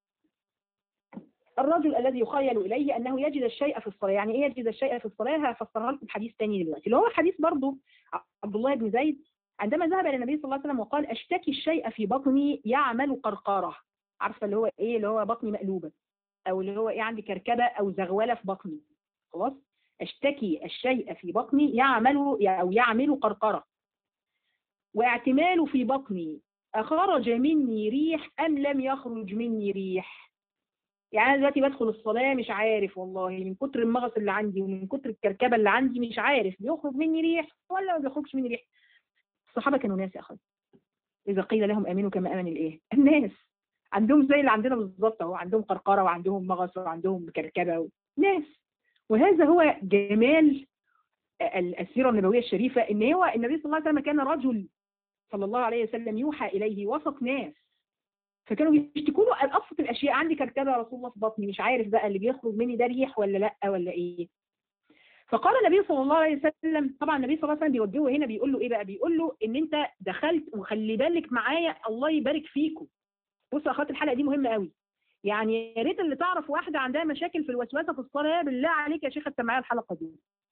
الرجل الذي يخيل إليه أنه يجد الشيء في الصلاة يعني إيه يجد الشيء في الصلاة هفسرها لكم حديث ثاني دلوقتي اللي هو حديث برضه عبد الله بن زيد عندما ذهب إلى النبي صلى الله عليه وسلم وقال أشتكي الشيء في بطني يعمل قرقارة عارفة اللي هو إيه اللي هو بطني مقلوبة او اللي هو ايه عندي كركبه او زغوله في بطني خلاص اشتكي الشيء في بطني يعمل او يعمل قرقره واعتمال في بطني اخرج مني ريح ام لم يخرج مني ريح يعني انا دلوقتي بدخل الصلاه مش عارف والله من كتر المغص اللي عندي ومن كتر الكركبه اللي عندي مش عارف بيخرج مني ريح ولا ما بيخرجش مني ريح الصحابه كانوا ناس يا اخويا اذا قيل لهم امنوا كما امن الايه الناس عندهم زي اللي عندنا بالظبط اهو عندهم قرقره وعندهم مغص وعندهم كركبه و... ناس وهذا هو جمال السيره النبويه الشريفه ان هو النبي صلى الله عليه وسلم كان رجل صلى الله عليه وسلم يوحى اليه وسط ناس فكانوا بيشتكوا له ابسط الاشياء عندي كركبه يا رسول الله في بطني مش عارف بقى اللي بيخرج مني ده ريح ولا لا ولا ايه فقال النبي صلى الله عليه وسلم طبعا النبي صلى الله عليه وسلم بيوجهه هنا بيقول له ايه بقى بيقول له ان انت دخلت وخلي بالك معايا الله يبارك فيكم بصوا اخوات الحلقه دي مهمه قوي يعني يا ريت اللي تعرف واحده عندها مشاكل في الوسوسه في الصلاه بالله عليك يا شيخه انت معايا الحلقه دي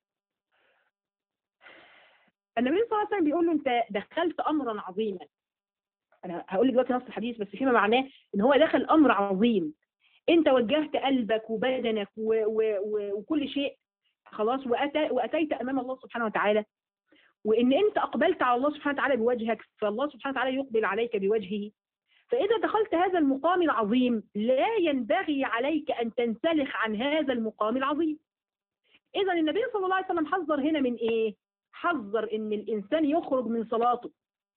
النبي صلى الله عليه وسلم بيقول له انت دخلت امرا عظيما انا هقول لك دلوقتي نص الحديث بس فيما معناه ان هو دخل امر عظيم انت وجهت قلبك وبدنك و و و وكل شيء خلاص وأتى واتيت امام الله سبحانه وتعالى وان انت اقبلت على الله سبحانه وتعالى بوجهك فالله سبحانه وتعالى يقبل عليك بوجهه فإذا دخلت هذا المقام العظيم لا ينبغي عليك أن تنسلخ عن هذا المقام العظيم إذا النبي صلى الله عليه وسلم حذر هنا من إيه؟ حذر إن الإنسان يخرج من صلاته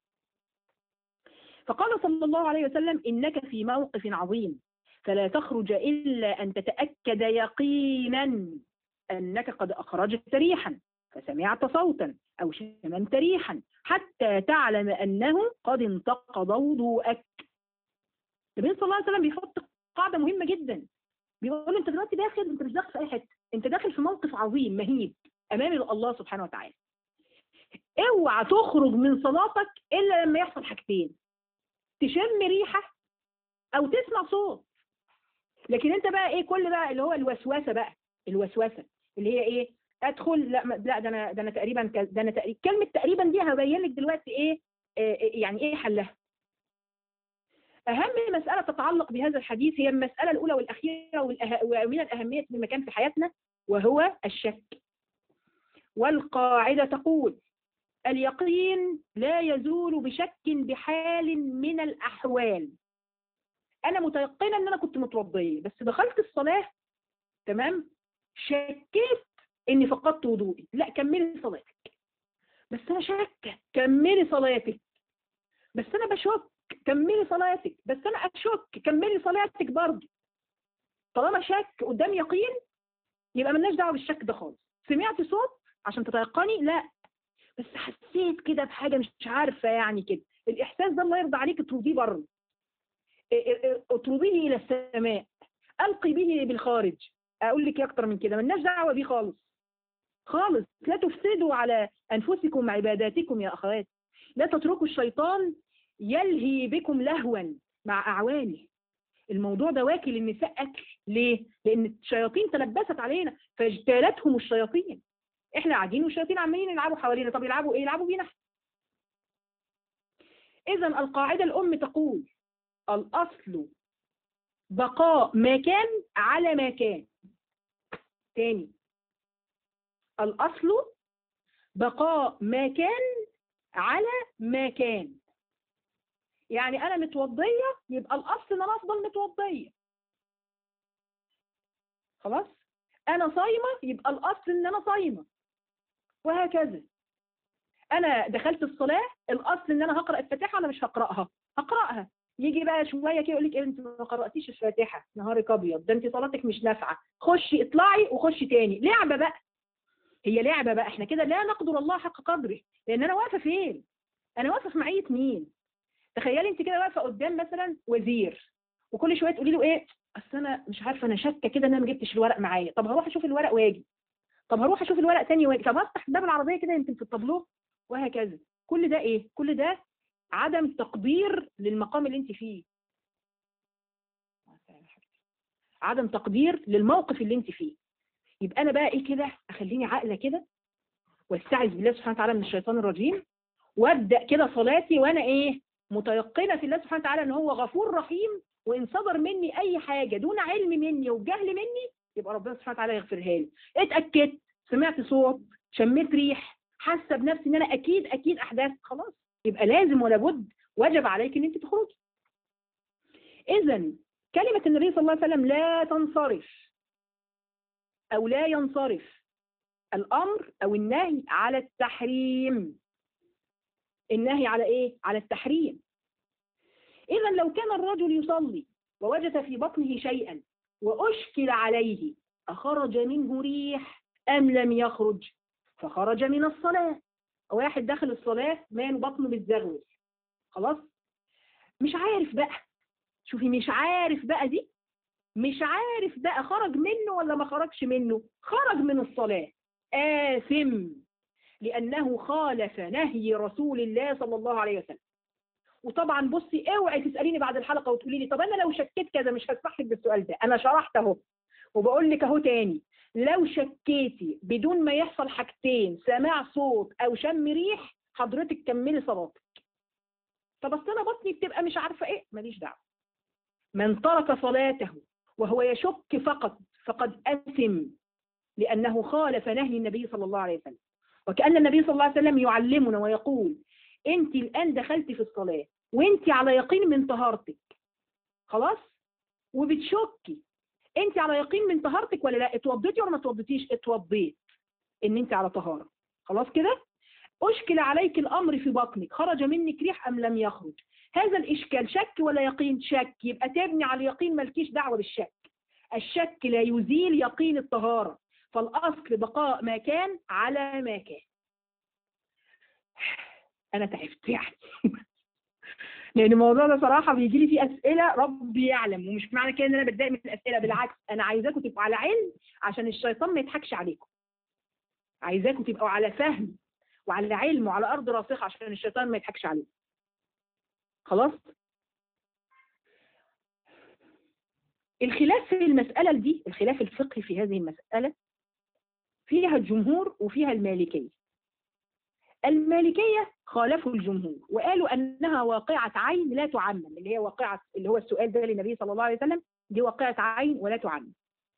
فقال صلى الله عليه وسلم إنك في موقف عظيم فلا تخرج إلا أن تتأكد يقينا أنك قد أخرجت ريحا فسمعت صوتا أو شممت ريحا حتى تعلم أنه قد انتقض وضوءك النبي صلى الله عليه وسلم بيحط قاعده مهمه جدا بيقول انت دلوقتي داخل انت مش داخل في اي حته انت داخل في موقف عظيم مهيب امام الله سبحانه وتعالى اوعى تخرج من صلاتك الا لما يحصل حاجتين تشم ريحه او تسمع صوت لكن انت بقى ايه كل بقى اللي هو الوسوسه بقى الوسوسه اللي هي ايه ادخل لا لا ده انا ده انا تقريبا ده انا تقريبا كلمه تقريبا دي هبين لك دلوقتي ايه آه، يعني ايه حلها اهم مساله تتعلق بهذا الحديث هي المساله الاولى والاخيره والأه- ومن الاهميه في المكان في حياتنا وهو الشك والقاعده تقول اليقين لا يزول بشك بحال من الاحوال انا متيقنه ان انا كنت متوضيه بس دخلت الصلاه تمام شكيت اني فقدت وضوئي لا كملي صلاتك بس انا شاكه كملي صلاتك بس انا بشك كملي صلاتك بس انا اشك كملي صلاتك برضه طالما شك قدام يقين يبقى ملناش دعوه بالشك ده خالص سمعت صوت عشان تتيقني لا بس حسيت كده بحاجه مش عارفه يعني كده الاحساس ده الله يرضى عليك اطرديه بره اطرديه الى السماء القي به بالخارج اقول لك إيه اكتر من كده ملناش دعوه بيه خالص خالص لا تفسدوا على انفسكم عباداتكم يا اخوات لا تتركوا الشيطان يلهي بكم لهوا مع اعوانه الموضوع ده واكل النساء اكل ليه لان الشياطين تلبست علينا فاجتالتهم الشياطين احنا قاعدين والشياطين عمالين يلعبوا حوالينا طب يلعبوا ايه يلعبوا بينا اذا القاعده الام تقول الاصل بقاء ما كان على ما كان تاني الأصل بقاء ما كان على ما كان يعني أنا متوضية يبقى الأصل إن أنا أفضل متوضية خلاص أنا صايمة يبقى الأصل إن أنا صايمة وهكذا أنا دخلت الصلاة الأصل إن أنا هقرأ الفاتحة ولا مش هقرأها هقرأها يجي بقى شويه كده يقول لك انت ما قراتيش الفاتحه نهارك ابيض ده انت صلاتك مش نافعه خشي اطلعي وخشي تاني لعبه بقى هي لعبه بقى احنا كده لا نقدر الله حق قدره لان انا واقفه فين انا واقفه في معيه مين تخيلي انت كده واقفه قدام مثلا وزير وكل شويه تقولي له ايه اصل انا مش عارفه انا شاكه كده ان انا ما جبتش الورق معايا طب هروح اشوف الورق واجي طب هروح اشوف الورق تاني واجي طب هفتح باب العربيه كده يمكن في الطابلوه وهكذا كل ده ايه كل ده عدم تقدير للمقام اللي انت فيه عدم تقدير للموقف اللي انت فيه يبقى انا بقى ايه كده اخليني عاقله كده واستعذ بالله سبحانه وتعالى من الشيطان الرجيم وابدا كده صلاتي وانا ايه متيقنه في الله سبحانه وتعالى ان هو غفور رحيم وان صدر مني اي حاجه دون علم مني وجهل مني يبقى ربنا سبحانه وتعالى يغفرها لي اتاكدت سمعت صوت شميت ريح حاسه بنفسي ان انا اكيد اكيد احداث خلاص يبقى لازم ولا بد وجب عليك ان انت تخرجي اذا كلمه النبي صلى الله عليه وسلم لا تنصرف او لا ينصرف الامر او النهي على التحريم النهي على ايه على التحريم اذا لو كان الرجل يصلي ووجد في بطنه شيئا واشكل عليه اخرج منه ريح ام لم يخرج فخرج من الصلاه واحد داخل الصلاة مال بطنه بتزغوز خلاص مش عارف بقى شوفي مش عارف بقى دي مش عارف بقى خرج منه ولا ما خرجش منه خرج من الصلاة آثم لأنه خالف نهي رسول الله صلى الله عليه وسلم وطبعا بصي اوعي تسأليني بعد الحلقة وتقولي لي طب أنا لو شكيت كذا مش هسمح لك بالسؤال ده أنا شرحت أهو وبقول لك أهو تاني لو شكيتي بدون ما يحصل حاجتين سماع صوت او شم ريح حضرتك كملي صلاتك طب اصل انا بطني بتبقى مش عارفه ايه ماليش دعوه من ترك صلاته وهو يشك فقط فقد اثم لانه خالف نهي النبي صلى الله عليه وسلم وكان النبي صلى الله عليه وسلم يعلمنا ويقول انت الان دخلتي في الصلاه وانت على يقين من طهارتك خلاص وبتشكي انت على يقين من طهارتك ولا لا اتوضيتي ولا ما اتوضيتيش اتوضيت ان انت على طهاره خلاص كده اشكل عليك الامر في بطنك خرج منك ريح ام لم يخرج هذا الاشكال شك ولا يقين شك يبقى تبني على اليقين مالكيش دعوه بالشك الشك لا يزيل يقين الطهاره فالاصل بقاء ما كان على ما كان انا تعبت يعني لان الموضوع ده صراحه بيجي لي فيه اسئله ربي يعلم ومش معنى كده ان انا بتضايق من الاسئله بالعكس انا عايزاكم تبقوا على علم عشان الشيطان ما يضحكش عليكم عايزاكم تبقوا على فهم وعلى علم وعلى ارض راسخه عشان الشيطان ما يضحكش عليكم خلاص الخلاف في المسألة دي الخلاف الفقهي في هذه المسألة فيها الجمهور وفيها المالكية المالكية خالفوا الجمهور وقالوا أنها واقعة عين لا تعمم اللي هي واقعة اللي هو السؤال ده للنبي صلى الله عليه وسلم دي واقعة عين ولا تعمم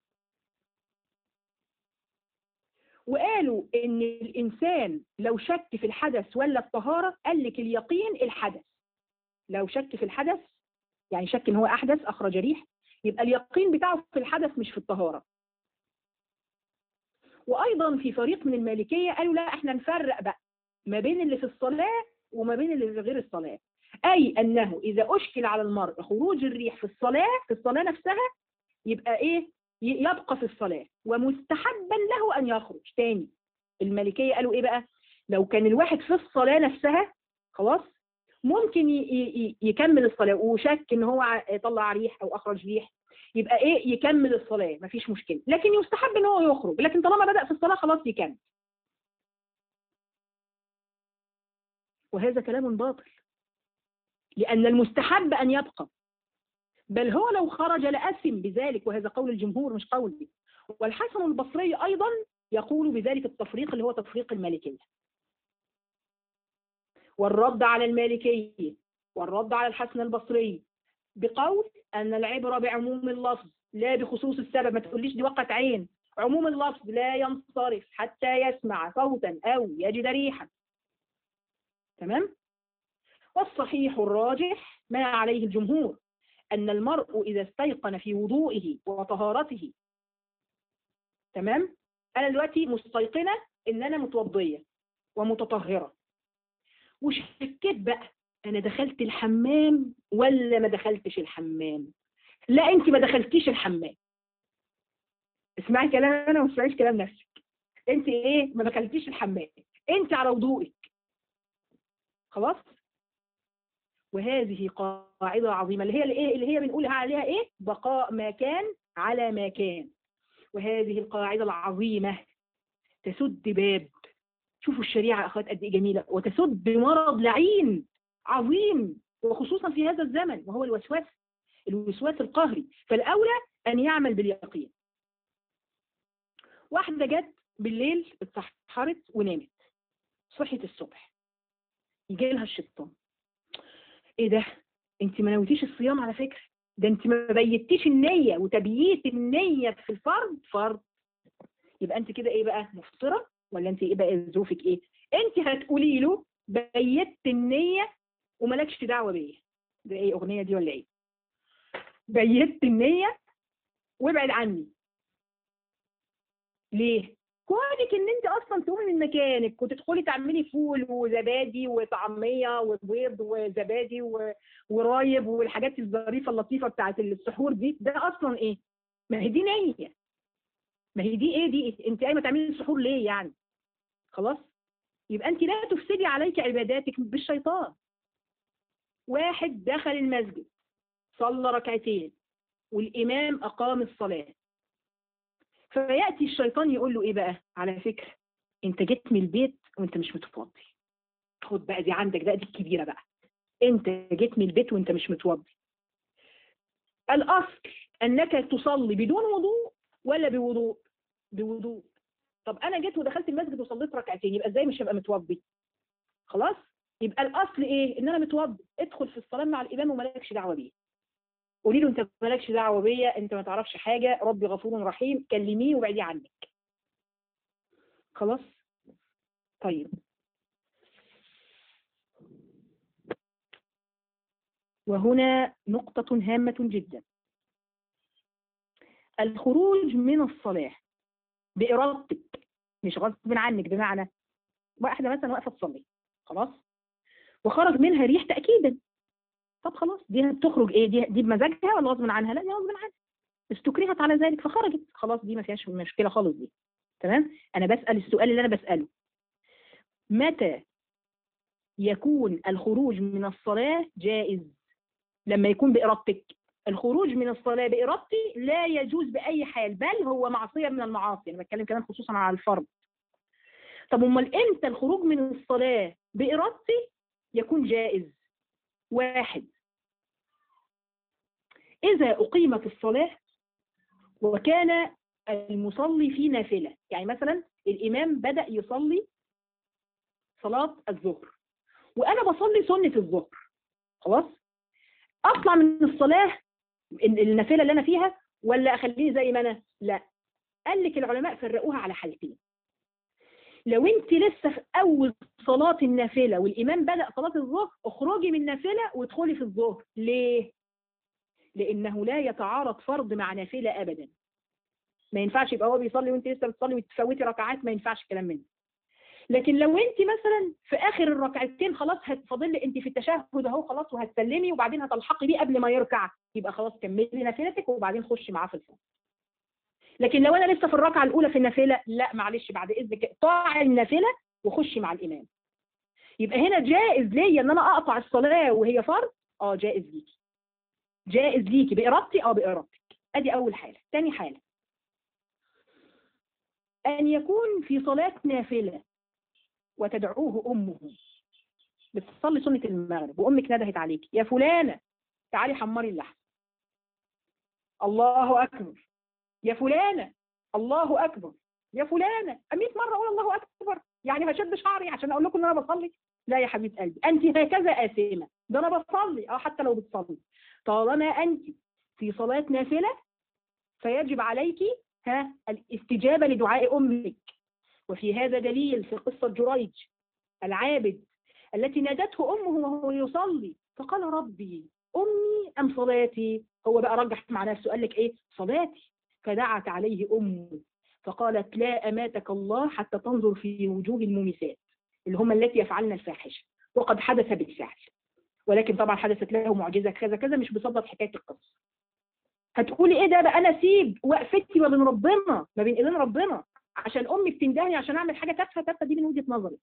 وقالوا ان الانسان لو شك في الحدث ولا الطهارة قال لك اليقين الحدث لو شك في الحدث يعني شك ان هو احدث اخرج ريح يبقى اليقين بتاعه في الحدث مش في الطهارة وايضا في فريق من المالكية قالوا لا احنا نفرق بقى ما بين اللي في الصلاة وما بين اللي في غير الصلاة اي انه اذا اشكل على المرء خروج الريح في الصلاة في الصلاة نفسها يبقى ايه ي- يبقى في الصلاة ومستحبا له ان يخرج تاني المالكية قالوا ايه بقى لو كان الواحد في الصلاة نفسها خلاص ممكن ي- ي- ي- يكمل الصلاة وشك ان هو ع- طلع ريح او اخرج ريح يبقى ايه يكمل الصلاة مفيش مشكلة لكن يستحب ان هو يخرج لكن طالما بدأ في الصلاة خلاص يكمل وهذا كلام باطل لأن المستحب أن يبقى بل هو لو خرج لأثم بذلك وهذا قول الجمهور مش قولي والحسن البصري أيضا يقول بذلك التفريق اللي هو تفريق المالكية والرد على المالكية والرد على الحسن البصري بقول أن العبرة بعموم اللفظ لا بخصوص السبب ما تقوليش دي وقت عين عموم اللفظ لا ينصرف حتى يسمع صوتا أو يجد ريحا تمام والصحيح الراجح ما عليه الجمهور أن المرء إذا استيقن في وضوئه وطهارته تمام أنا دلوقتي مستيقنة إن أنا متوضية ومتطهرة وشكيت بقى أنا دخلت الحمام ولا ما دخلتش الحمام لا أنت ما دخلتيش الحمام اسمعي كلام أنا وما تسمعيش كلام نفسك أنت إيه ما دخلتيش الحمام أنت على وضوئك خلاص وهذه قاعدة عظيمة اللي هي الايه اللي هي بنقول عليها ايه بقاء ما كان على ما كان وهذه القاعدة العظيمة تسد باب شوفوا الشريعة أخوات قد إيه جميلة وتسد مرض لعين عظيم وخصوصا في هذا الزمن وهو الوسواس الوسواس القهري فالأولى أن يعمل باليقين واحدة جت بالليل اتسحرت ونامت صحيت الصبح يجي لها الشيطان ايه ده انت ما نويتيش الصيام على فكرة ده انت ما بيتيش النية وتبييت النية في الفرض فرض يبقى انت كده ايه بقى مفطرة ولا انت ايه بقى ظروفك ايه انت هتقولي له بيت النية ومالكش دعوة بيا ده ايه اغنية دي ولا ايه بيت النية وابعد عني ليه كونك ان انت اصلا تقومي من مكانك وتدخلي تعملي فول وزبادي وطعميه وبيض وزبادي و... ورايب والحاجات الظريفه اللطيفه بتاعت السحور دي ده اصلا ايه ما هي دي نيه ما هي دي ايه دي انت قايمه تعملي السحور ليه يعني خلاص يبقى انت لا تفسدي عليك عباداتك بالشيطان واحد دخل المسجد صلى ركعتين والامام اقام الصلاه فيأتي الشيطان يقول له ايه بقى على فكرة انت جيت من البيت وانت مش متوضي خد بقى دي عندك ده دي الكبيرة بقى انت جيت من البيت وانت مش متوضي الاصل انك تصلي بدون وضوء ولا بوضوء بوضوء طب انا جيت ودخلت المسجد وصليت ركعتين يبقى ازاي مش هبقى متوضي خلاص يبقى الاصل ايه ان انا متوضي ادخل في الصلاه مع الامام ومالكش دعوه بيه قولي له انت مالكش دعوه بيا انت ما تعرفش حاجه ربي غفور رحيم كلميه وبعدي عنك خلاص طيب وهنا نقطة هامة جدا الخروج من الصلاة بإرادتك مش غصب عنك بمعنى واحدة مثلا واقفة تصلي خلاص وخرج منها ريح تأكيدا طب خلاص دي بتخرج ايه دي دي بمزاجها ولا غصب عنها لا دي غصب عنها استكرهت على ذلك فخرجت خلاص دي ما فيهاش مشكله خالص دي تمام انا بسال السؤال اللي انا بساله متى يكون الخروج من الصلاه جائز لما يكون بارادتك الخروج من الصلاه بارادتي لا يجوز باي حال بل هو معصيه من المعاصي انا بتكلم كمان خصوصا على الفرض طب امال امتى الخروج من الصلاه بارادتي يكون جائز واحد إذا أقيمت الصلاة وكان المصلي في نافلة يعني مثلا الإمام بدأ يصلي صلاة الظهر وأنا بصلي سنة الظهر خلاص أطلع من الصلاة ال- النافلة اللي أنا فيها ولا أخليني زي ما أنا لا قال لك العلماء فرقوها على حالتين لو انت لسه في اول صلاة النافلة والامام بدأ صلاة الظهر اخرجي من النافلة وادخلي في الظهر ليه لانه لا يتعارض فرض مع نافلة ابدا ما ينفعش يبقى هو بيصلي وانت لسه بتصلي وتفوتي ركعات ما ينفعش كلام منه لكن لو انت مثلا في اخر الركعتين خلاص هتفضل انت في التشهد اهو خلاص وهتسلمي وبعدين هتلحقي بيه قبل ما يركع يبقى خلاص كملي نافلتك وبعدين خشي معاه في الصلاه لكن لو انا لسه في الركعه الاولى في النافله لا معلش بعد اذنك اقطعي النافله وخشي مع الامام يبقى هنا جائز ليا ان انا اقطع الصلاه وهي فرض اه جائز ليكي جائز ليكي بارادتي اه بارادتك ادي اول حاله تاني حاله ان يكون في صلاه نافله وتدعوه امه بتصلي سنه المغرب وامك ندهت عليك يا فلانه تعالي حمري اللحم الله اكبر يا فلانة الله أكبر يا فلانة 100 مرة أقول الله أكبر يعني هشد شعري عشان أقول لكم إن أنا بصلي لا يا حبيب قلبي أنت هكذا آثمة ده أنا بصلي أه حتى لو بتصلي طالما أنت في صلاة نافلة فيجب عليك ها الاستجابة لدعاء أمك وفي هذا دليل في قصة جريج العابد التي نادته أمه وهو يصلي فقال ربي أمي أم صلاتي هو بقى رجح مع نفسه قال لك إيه صلاتي فدعت عليه أمه فقالت لا أماتك الله حتى تنظر في وجوه المومسات اللي هم التي يفعلن الفاحشة وقد حدث بالفعل ولكن طبعا حدثت له معجزة كذا كذا مش بصدد حكاية القصة هتقولي ايه ده بقى انا اسيب وقفتي ما بين ربنا ما بين ايدين ربنا عشان امي بتندهني عشان اعمل حاجه تافهه تافهه دي من وجهه نظرك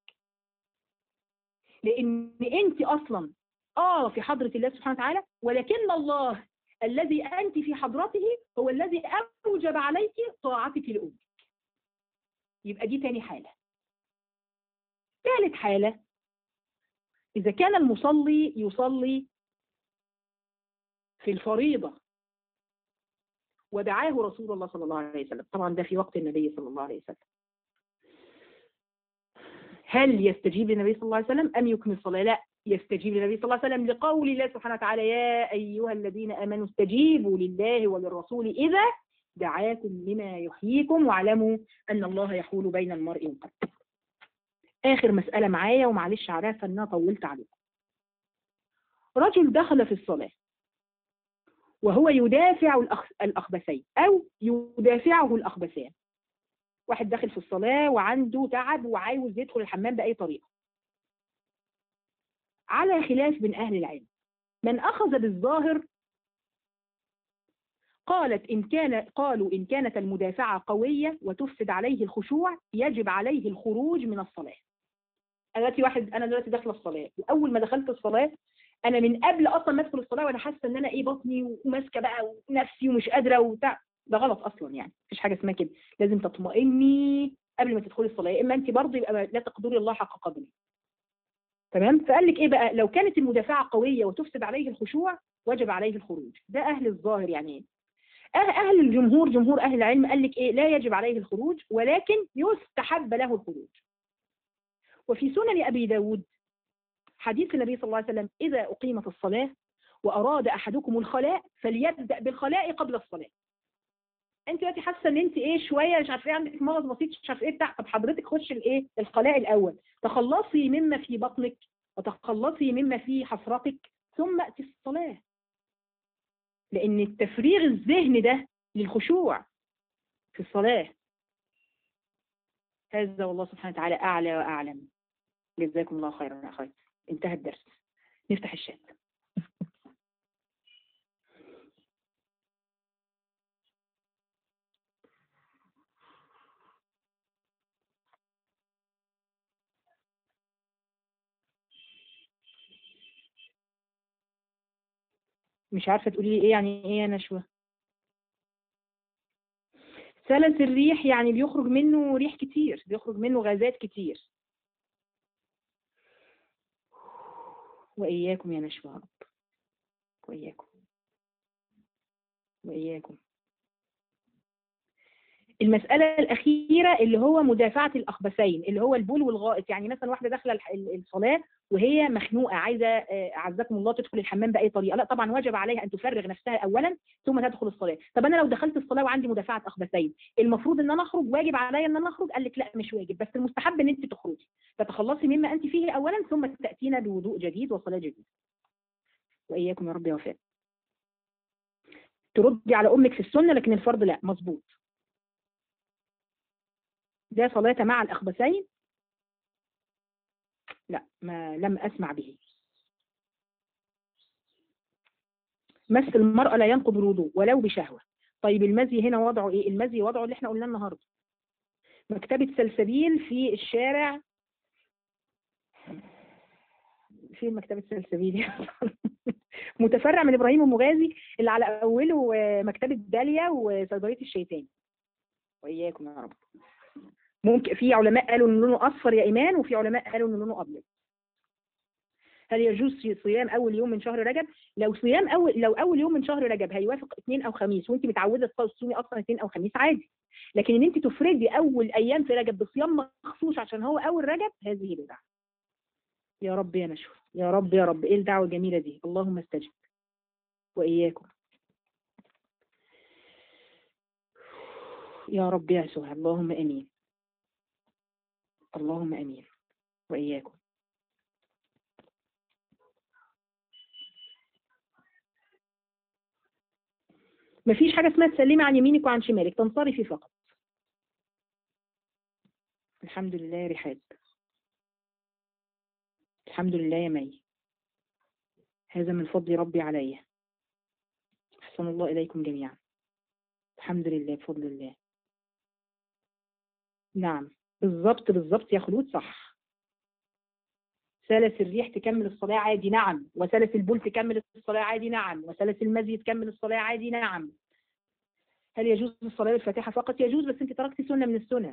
لان انت اصلا اه في حضره الله سبحانه وتعالى ولكن الله الذي أنت في حضرته هو الذي أوجب عليك طاعتك لأمك يبقى دي تاني حالة ثالث حالة إذا كان المصلي يصلي في الفريضة ودعاه رسول الله صلى الله عليه وسلم طبعا ده في وقت النبي صلى الله عليه وسلم هل يستجيب للنبي صلى الله عليه وسلم أم يكمل الصلاة لا يستجيب للنبي صلى الله عليه وسلم لقول الله سبحانه وتعالى يا أيها الذين آمنوا استجيبوا لله وللرسول إذا دعاكم لما يحييكم واعلموا أن الله يحول بين المرء وقلبه آخر مسألة معايا ومعلش عارفة أن أنا طولت عليكم رجل دخل في الصلاة وهو يدافع الأخ... الأخبثين أو يدافعه الأخبثان واحد داخل في الصلاة وعنده تعب وعاوز يدخل الحمام بأي طريقة على خلاف بين أهل العلم من أخذ بالظاهر قالت إن كان قالوا إن كانت المدافعة قوية وتفسد عليه الخشوع يجب عليه الخروج من الصلاة أنا دلوقتي واحد أنا دلوقتي داخلة الصلاة وأول ما دخلت الصلاة أنا من قبل أصلا ما أدخل الصلاة وأنا حاسة إن أنا إيه بطني وماسكة بقى ونفسي ومش قادرة وبتاع ده غلط أصلا يعني مفيش حاجة اسمها كده لازم تطمئني قبل ما تدخلي الصلاة يا إما أنت برضه يبقى لا تقدري الله حق قدره تمام فقال لك ايه بقى لو كانت المدافعه قويه وتفسد عليه الخشوع وجب عليه الخروج ده اهل الظاهر يعني ايه اهل الجمهور جمهور اهل العلم قال لك ايه لا يجب عليه الخروج ولكن يستحب له الخروج وفي سنن ابي داود حديث النبي صلى الله عليه وسلم اذا اقيمت الصلاه واراد احدكم الخلاء فليبدا بالخلاء قبل الصلاه انت دلوقتي حاسه ان انت ايه شويه مش عارفه ايه عندك مرض بسيط مش عارفه ايه بتاع طب حضرتك خش الايه الخلاء الاول تخلصي مما في بطنك وتخلصي مما في حفرتك ثم اتي الصلاه لان التفريغ الذهن ده للخشوع في الصلاه هذا والله سبحانه وتعالى اعلى واعلم جزاكم الله خيرا يا اخواتي انتهى الدرس نفتح الشات مش عارفة تقولي لي ايه يعني ايه يا نشوى سلس الريح يعني بيخرج منه ريح كتير بيخرج منه غازات كتير وإياكم يا نشوى رب وإياكم وإياكم المسألة الأخيرة اللي هو مدافعة الأخبثين اللي هو البول والغائط يعني مثلا واحدة داخلة الح- ال- الصلاة وهي مخنوقة عايزة آه، أعزكم الله تدخل الحمام بأي طريقة لا طبعا واجب عليها أن تفرغ نفسها أولا ثم تدخل الصلاة طب أنا لو دخلت الصلاة وعندي مدافعة أخبثين المفروض أن أنا أخرج واجب عليا أن أنا أخرج قال لك لا مش واجب بس المستحب أن أنت تخرجي فتخلصي مما أنت فيه أولا ثم تأتينا بوضوء جديد وصلاة جديدة وإياكم يا رب يا وفاء تردي على أمك في السنة لكن الفرض لا مظبوط ده صلاة مع الأخبثين لا ما لم أسمع به مس المرأة لا ينقض الوضوء ولو بشهوة طيب المزي هنا وضعه ايه المزي وضعه اللي احنا قلناه النهارده مكتبة سلسبيل في الشارع فين مكتبة سلسبيل متفرع من ابراهيم المغازي اللي على اوله آه، مكتبة داليا وصيدلية الشيطان واياكم يا رب ممكن في علماء قالوا ان لونه اصفر يا ايمان وفي علماء قالوا ان لونه ابيض هل يجوز صيام اول يوم من شهر رجب لو صيام اول لو اول يوم من شهر رجب هيوافق اثنين او خميس وانت متعوده تصومي اصلا اثنين او خميس عادي لكن ان انت تفردي اول ايام في رجب بصيام مخصوص عشان هو اول رجب هذه بدعه يا رب يا نشوى يا رب يا رب ايه الدعوه الجميله دي اللهم استجب واياكم يا رب يا سهى اللهم امين اللهم امين واياكم مفيش حاجة اسمها تسلمي عن يمينك وعن شمالك تنصرفي فقط الحمد لله يا رحاب الحمد لله يا مي هذا من فضل ربي علي أحسن الله إليكم جميعا الحمد لله بفضل الله نعم بالظبط بالظبط يا خلود صح سلس الريح تكمل الصلاة عادي نعم وسلس البول تكمل الصلاة عادي نعم وسلس المزي تكمل الصلاة عادي نعم هل يجوز الصلاة بالفاتحة فقط يجوز بس انت تركتي سنة من السنن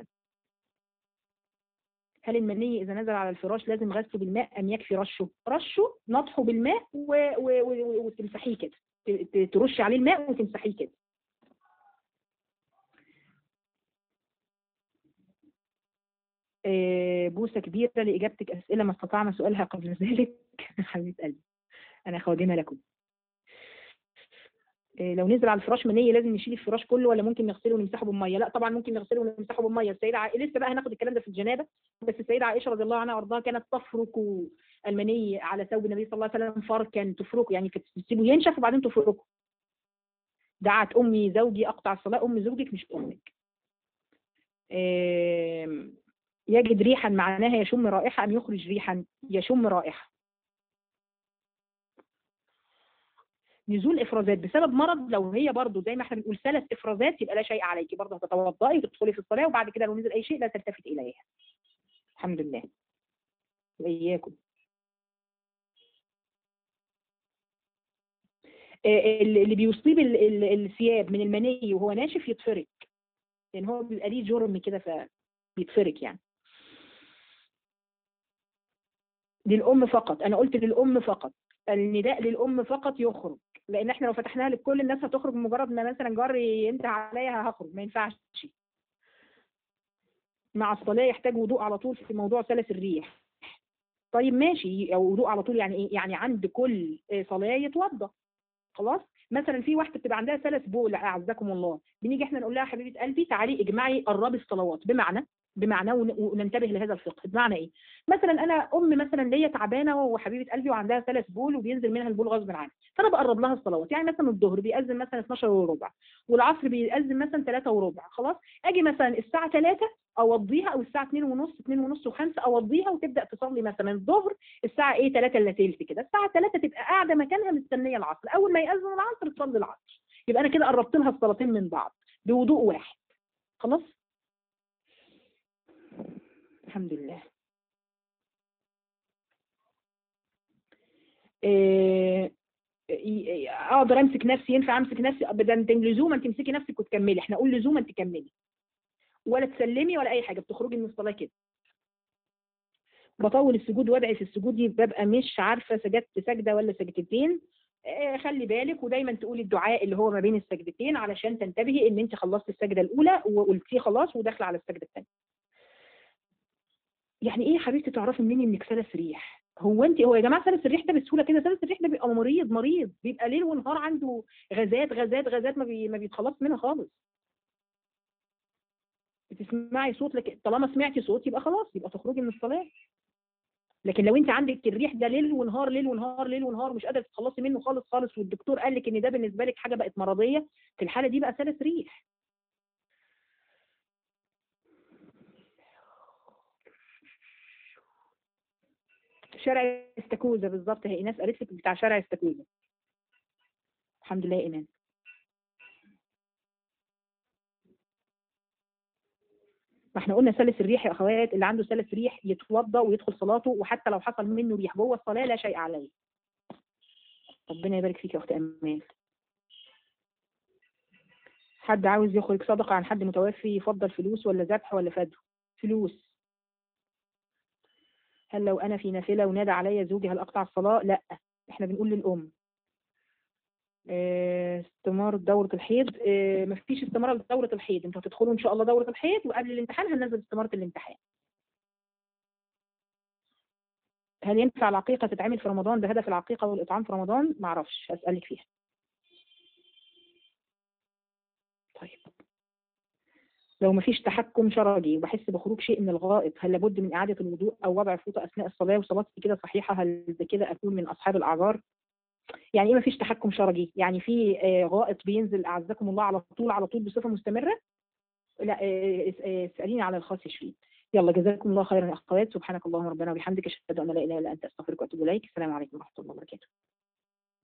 هل المني إذا نزل على الفراش لازم غسله بالماء أم يكفي رشه رشه نطحه بالماء و... و... و... وتمسحيه كده ت- ت- ترشي عليه الماء وتمسحيه كده آه، بوسة كبيرة لإجابتك أسئلة ما استطعنا سؤالها قبل ذلك حبيبة قلبي أنا خادمة لكم آه، لو نزل على الفراش منية لازم نشيل الفراش كله ولا ممكن نغسله ونمسحه بالمية لا طبعا ممكن نغسله ونمسحه بالمية السيدة عائشة لسه بقى هناخد الكلام ده في الجنابة بس السيدة عائشة رضي الله عنها وارضاها كانت تفرك المني على ثوب النبي صلى الله عليه وسلم فركا تفركه يعني كانت تسيبه ينشف وبعدين تفركه دعت أمي زوجي أقطع الصلاة أم زوجك مش أمك آم، يجد ريحا معناها يشم رائحة أم يخرج ريحا يشم رائحة نزول افرازات بسبب مرض لو هي برضو زي ما احنا بنقول ثلاث افرازات يبقى لا شيء عليك برضه هتتوضئي وتدخلي في الصلاه وبعد كده لو نزل اي شيء لا تلتفت اليها الحمد لله واياكم آه، اللي اللي بيصيب ال- ال- الثياب من المني وهو ناشف يتفرك لان هو بيبقى ليه جرم كده فبيتفرك يعني للأم فقط أنا قلت للأم فقط النداء للأم فقط يخرج لأن احنا لو فتحناها لكل الناس هتخرج مجرد ما مثلا جاري ينتهي عليا هخرج ما ينفعش مع الصلاة يحتاج وضوء على طول في موضوع سلس الريح طيب ماشي أو وضوء على طول يعني إيه؟ يعني عند كل آه، صلاة يتوضأ خلاص مثلا في واحدة بتبقى عندها سلس بول أعزكم الله بنيجي احنا نقول لها حبيبة قلبي تعالي اجمعي قربي الصلوات بمعنى بمعنى ون- وننتبه لهذا الفقه بمعنى ايه مثلا انا ام مثلا ليا تعبانه وحبيبه قلبي وعندها ثلاث بول وبينزل منها البول غصب عنها فانا بقرب لها الصلوات يعني مثلا الظهر بيأذن مثلا 12 وربع والعصر بيأذن مثلا 3 وربع خلاص اجي مثلا الساعه 3 اوضيها او الساعه 2 ونص 2 ونص و5 اوضيها وتبدا تصلي مثلا الظهر الساعه ايه 3 الا تلت كده الساعه 3 تبقى قاعده مكانها مستنيه العصر اول ما يأذن العصر تصلي العصر يبقى انا كده قربت لها الصلاتين من بعض بوضوء واحد خلاص الحمد لله إيه، إيه، اقدر امسك نفسي ينفع امسك نفسي ابدا انت لزوما تمسكي نفسك وتكملي احنا نقول لزوما تكملي ولا تسلمي ولا اي حاجه بتخرجي من الصلاه كده بطول السجود وادعي في السجود دي ببقى مش عارفه سجدت سجده ولا سجدتين آه، خلي بالك ودايما تقولي الدعاء اللي هو ما بين السجدتين علشان تنتبهي ان انت خلصت السجده الاولى وقلتيه خلاص وداخله على السجده الثانيه يعني ايه يا حبيبتي تعرفي منين انك سلس ريح هو انت هو يا جماعه سلس الريح ده بسهوله كده سلس الريح ده بيبقى مريض مريض بيبقى ليل ونهار عنده غازات غازات غازات ما, بي ما بيتخلص منها خالص بتسمعي صوت لك طالما سمعتي صوت يبقى خلاص يبقى تخرجي من الصلاه لكن لو انت عندك الريح ده ليل ونهار ليل ونهار ليل ونهار مش قادره تتخلصي منه خالص خالص والدكتور قال لك ان ده بالنسبه لك حاجه بقت مرضيه في الحاله دي بقى سلس ريح شارع استاكوزا بالظبط هي ايناس قالت لك بتاع شارع استاكوزا الحمد لله يا ايمان ما احنا قلنا سلس الريح يا اخوات اللي عنده سلس ريح يتوضا ويدخل صلاته وحتى لو حصل منه ريح جوه الصلاه لا شيء عليه ربنا يبارك فيك يا اخت امال حد عاوز يخرج صدقه عن حد متوفي يفضل فلوس ولا ذبح ولا فدو فلوس هل لو انا في نافله ونادى عليا زوجي هل اقطع الصلاه لا احنا بنقول للام آه، استمارة دورة الحيض آه، مفيش استمارة لدورة الحيض انتوا هتدخلوا ان شاء الله دورة الحيض وقبل الامتحان هننزل استمارة الامتحان هل ينفع العقيقة تتعمل في رمضان بهدف العقيقة والإطعام في رمضان؟ معرفش هسألك فيها. طيب. لو مفيش تحكم شرجي وبحس بخروج شيء من الغائط هل لابد من إعادة الوضوء أو وضع فوطة أثناء الصلاة وصلاتي كده صحيحة هل كده أكون من أصحاب الأعذار؟ يعني ايه مفيش تحكم شرجي يعني في آه، غائط بينزل اعزكم الله على طول على طول بصفه مستمره لا آه، آه، اساليني على الخاص يشفين يلا جزاكم الله خيرا يا اخوات سبحانك اللهم ربنا وبحمدك اشهد ان لا اله الا انت استغفرك واتوب اليك السلام عليكم ورحمه الله وبركاته